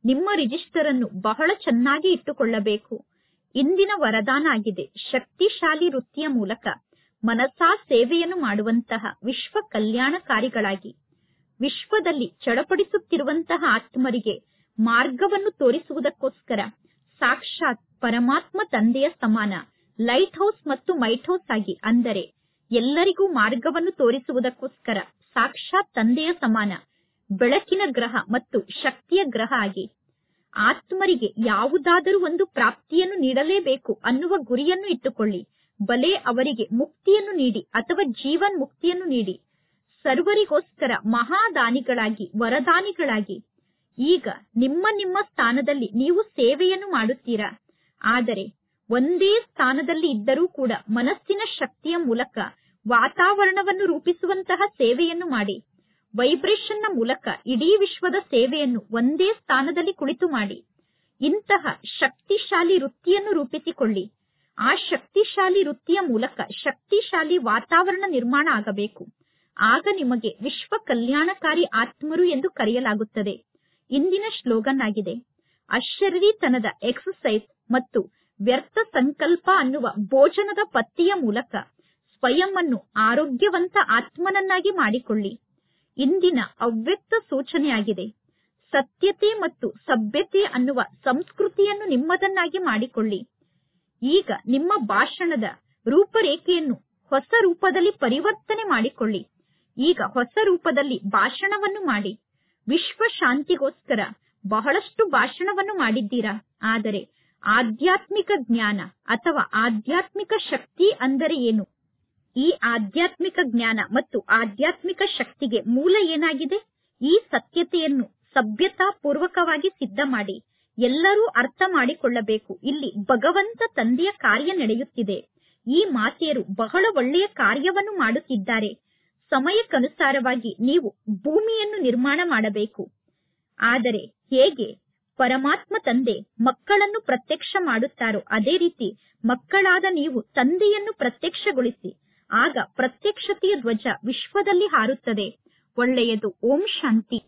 ನಿಮ್ಮ ರಿಜಿಸ್ಟರ್ ಅನ್ನು ಬಹಳ ಚೆನ್ನಾಗಿ ಇಟ್ಟುಕೊಳ್ಳಬೇಕು ಇಂದಿನ ವರದಾನ ಆಗಿದೆ ಶಕ್ತಿಶಾಲಿ ವೃತ್ತಿಯ ಮೂಲಕ ಮನಸಾ ಸೇವೆಯನ್ನು ಮಾಡುವಂತಹ ವಿಶ್ವ ಕಲ್ಯಾಣಕಾರಿಗಳಾಗಿ ವಿಶ್ವದಲ್ಲಿ ಚಡಪಡಿಸುತ್ತಿರುವಂತಹ ಆತ್ಮರಿಗೆ ಮಾರ್ಗವನ್ನು ತೋರಿಸುವುದಕ್ಕೋಸ್ಕರ ಸಾಕ್ಷಾತ್ ಪರಮಾತ್ಮ ತಂದೆಯ ಸಮಾನ ಲೈಟ್ ಹೌಸ್ ಮತ್ತು ಮೈಟ್ ಹೌಸ್ ಆಗಿ ಅಂದರೆ ಎಲ್ಲರಿಗೂ ಮಾರ್ಗವನ್ನು ತೋರಿಸುವುದಕ್ಕೋಸ್ಕರ ಸಾಕ್ಷಾತ್ ತಂದೆಯ ಸಮಾನ ಬೆಳಕಿನ ಗ್ರಹ ಮತ್ತು ಶಕ್ತಿಯ ಗ್ರಹ ಆಗಿ ಆತ್ಮರಿಗೆ ಯಾವುದಾದರೂ ಒಂದು ಪ್ರಾಪ್ತಿಯನ್ನು ನೀಡಲೇಬೇಕು ಅನ್ನುವ ಗುರಿಯನ್ನು ಇಟ್ಟುಕೊಳ್ಳಿ ಬಲೆ ಅವರಿಗೆ ಮುಕ್ತಿಯನ್ನು ನೀಡಿ ಅಥವಾ ಜೀವನ್ ಮುಕ್ತಿಯನ್ನು ನೀಡಿ ಸರ್ವರಿಗೋಸ್ಕರ ಮಹಾದಾನಿಗಳಾಗಿ ವರದಾನಿಗಳಾಗಿ ಈಗ ನಿಮ್ಮ ನಿಮ್ಮ ಸ್ಥಾನದಲ್ಲಿ ನೀವು ಸೇವೆಯನ್ನು ಮಾಡುತ್ತೀರಾ ಆದರೆ ಒಂದೇ ಸ್ಥಾನದಲ್ಲಿ ಇದ್ದರೂ ಕೂಡ ಮನಸ್ಸಿನ ಶಕ್ತಿಯ ಮೂಲಕ ವಾತಾವರಣವನ್ನು ರೂಪಿಸುವಂತಹ ಸೇವೆಯನ್ನು ಮಾಡಿ ವೈಬ್ರೇಷನ್ನ ಮೂಲಕ ಇಡೀ ವಿಶ್ವದ ಸೇವೆಯನ್ನು ಒಂದೇ ಸ್ಥಾನದಲ್ಲಿ ಕುಳಿತು ಮಾಡಿ ಇಂತಹ ಶಕ್ತಿಶಾಲಿ ವೃತ್ತಿಯನ್ನು ರೂಪಿಸಿಕೊಳ್ಳಿ ಆ ಶಕ್ತಿಶಾಲಿ ವೃತ್ತಿಯ ಮೂಲಕ ಶಕ್ತಿಶಾಲಿ ವಾತಾವರಣ ನಿರ್ಮಾಣ ಆಗಬೇಕು ಆಗ ನಿಮಗೆ ವಿಶ್ವ ಕಲ್ಯಾಣಕಾರಿ ಆತ್ಮರು ಎಂದು ಕರೆಯಲಾಗುತ್ತದೆ ಇಂದಿನ ಶ್ಲೋಗನ್ ಆಗಿದೆ ಅಶರೀರಿತನದ ಎಕ್ಸಸೈಸ್ ಮತ್ತು ವ್ಯರ್ಥ ಸಂಕಲ್ಪ ಅನ್ನುವ ಭೋಜನದ ಪತ್ತಿಯ ಮೂಲಕ ಸ್ವಯಂ ಅನ್ನು ಆರೋಗ್ಯವಂತ ಆತ್ಮನನ್ನಾಗಿ ಮಾಡಿಕೊಳ್ಳಿ ಇಂದಿನ ಅವ್ಯಕ್ತ ಸೂಚನೆಯಾಗಿದೆ ಸತ್ಯತೆ ಮತ್ತು ಸಭ್ಯತೆ ಅನ್ನುವ ಸಂಸ್ಕೃತಿಯನ್ನು ನಿಮ್ಮದನ್ನಾಗಿ ಮಾಡಿಕೊಳ್ಳಿ ಈಗ ನಿಮ್ಮ ಭಾಷಣದ ರೂಪರೇಖೆಯನ್ನು ಹೊಸ ರೂಪದಲ್ಲಿ ಪರಿವರ್ತನೆ ಮಾಡಿಕೊಳ್ಳಿ ಈಗ ಹೊಸ ರೂಪದಲ್ಲಿ ಭಾಷಣವನ್ನು ಮಾಡಿ ವಿಶ್ವ ಶಾಂತಿಗೋಸ್ಕರ ಬಹಳಷ್ಟು ಭಾಷಣವನ್ನು ಮಾಡಿದ್ದೀರಾ ಆದರೆ ಆಧ್ಯಾತ್ಮಿಕ ಜ್ಞಾನ ಅಥವಾ ಆಧ್ಯಾತ್ಮಿಕ ಶಕ್ತಿ ಅಂದರೆ ಏನು ಈ ಆಧ್ಯಾತ್ಮಿಕ ಜ್ಞಾನ ಮತ್ತು ಆಧ್ಯಾತ್ಮಿಕ ಶಕ್ತಿಗೆ ಮೂಲ ಏನಾಗಿದೆ ಈ ಸತ್ಯತೆಯನ್ನು ಸಭ್ಯತಾ ಪೂರ್ವಕವಾಗಿ ಸಿದ್ಧ ಮಾಡಿ ಎಲ್ಲರೂ ಅರ್ಥ ಮಾಡಿಕೊಳ್ಳಬೇಕು ಇಲ್ಲಿ ಭಗವಂತ ತಂದೆಯ ಕಾರ್ಯ ನಡೆಯುತ್ತಿದೆ ಈ ಮಾತೆಯರು ಬಹಳ ಒಳ್ಳೆಯ ಕಾರ್ಯವನ್ನು ಮಾಡುತ್ತಿದ್ದಾರೆ ಸಮಯಕ್ಕನುಸಾರವಾಗಿ ನೀವು ಭೂಮಿಯನ್ನು ನಿರ್ಮಾಣ ಮಾಡಬೇಕು ಆದರೆ ಹೇಗೆ ಪರಮಾತ್ಮ ತಂದೆ ಮಕ್ಕಳನ್ನು ಪ್ರತ್ಯಕ್ಷ ಮಾಡುತ್ತಾರೋ ಅದೇ ರೀತಿ ಮಕ್ಕಳಾದ ನೀವು ತಂದೆಯನ್ನು ಪ್ರತ್ಯಕ್ಷಗೊಳಿಸಿ ಆಗ ಪ್ರತ್ಯಕ್ಷತೆಯ ಧ್ವಜ ವಿಶ್ವದಲ್ಲಿ ಹಾರುತ್ತದೆ ಒಳ್ಳೆಯದು ಓಂ ಶಾಂತಿ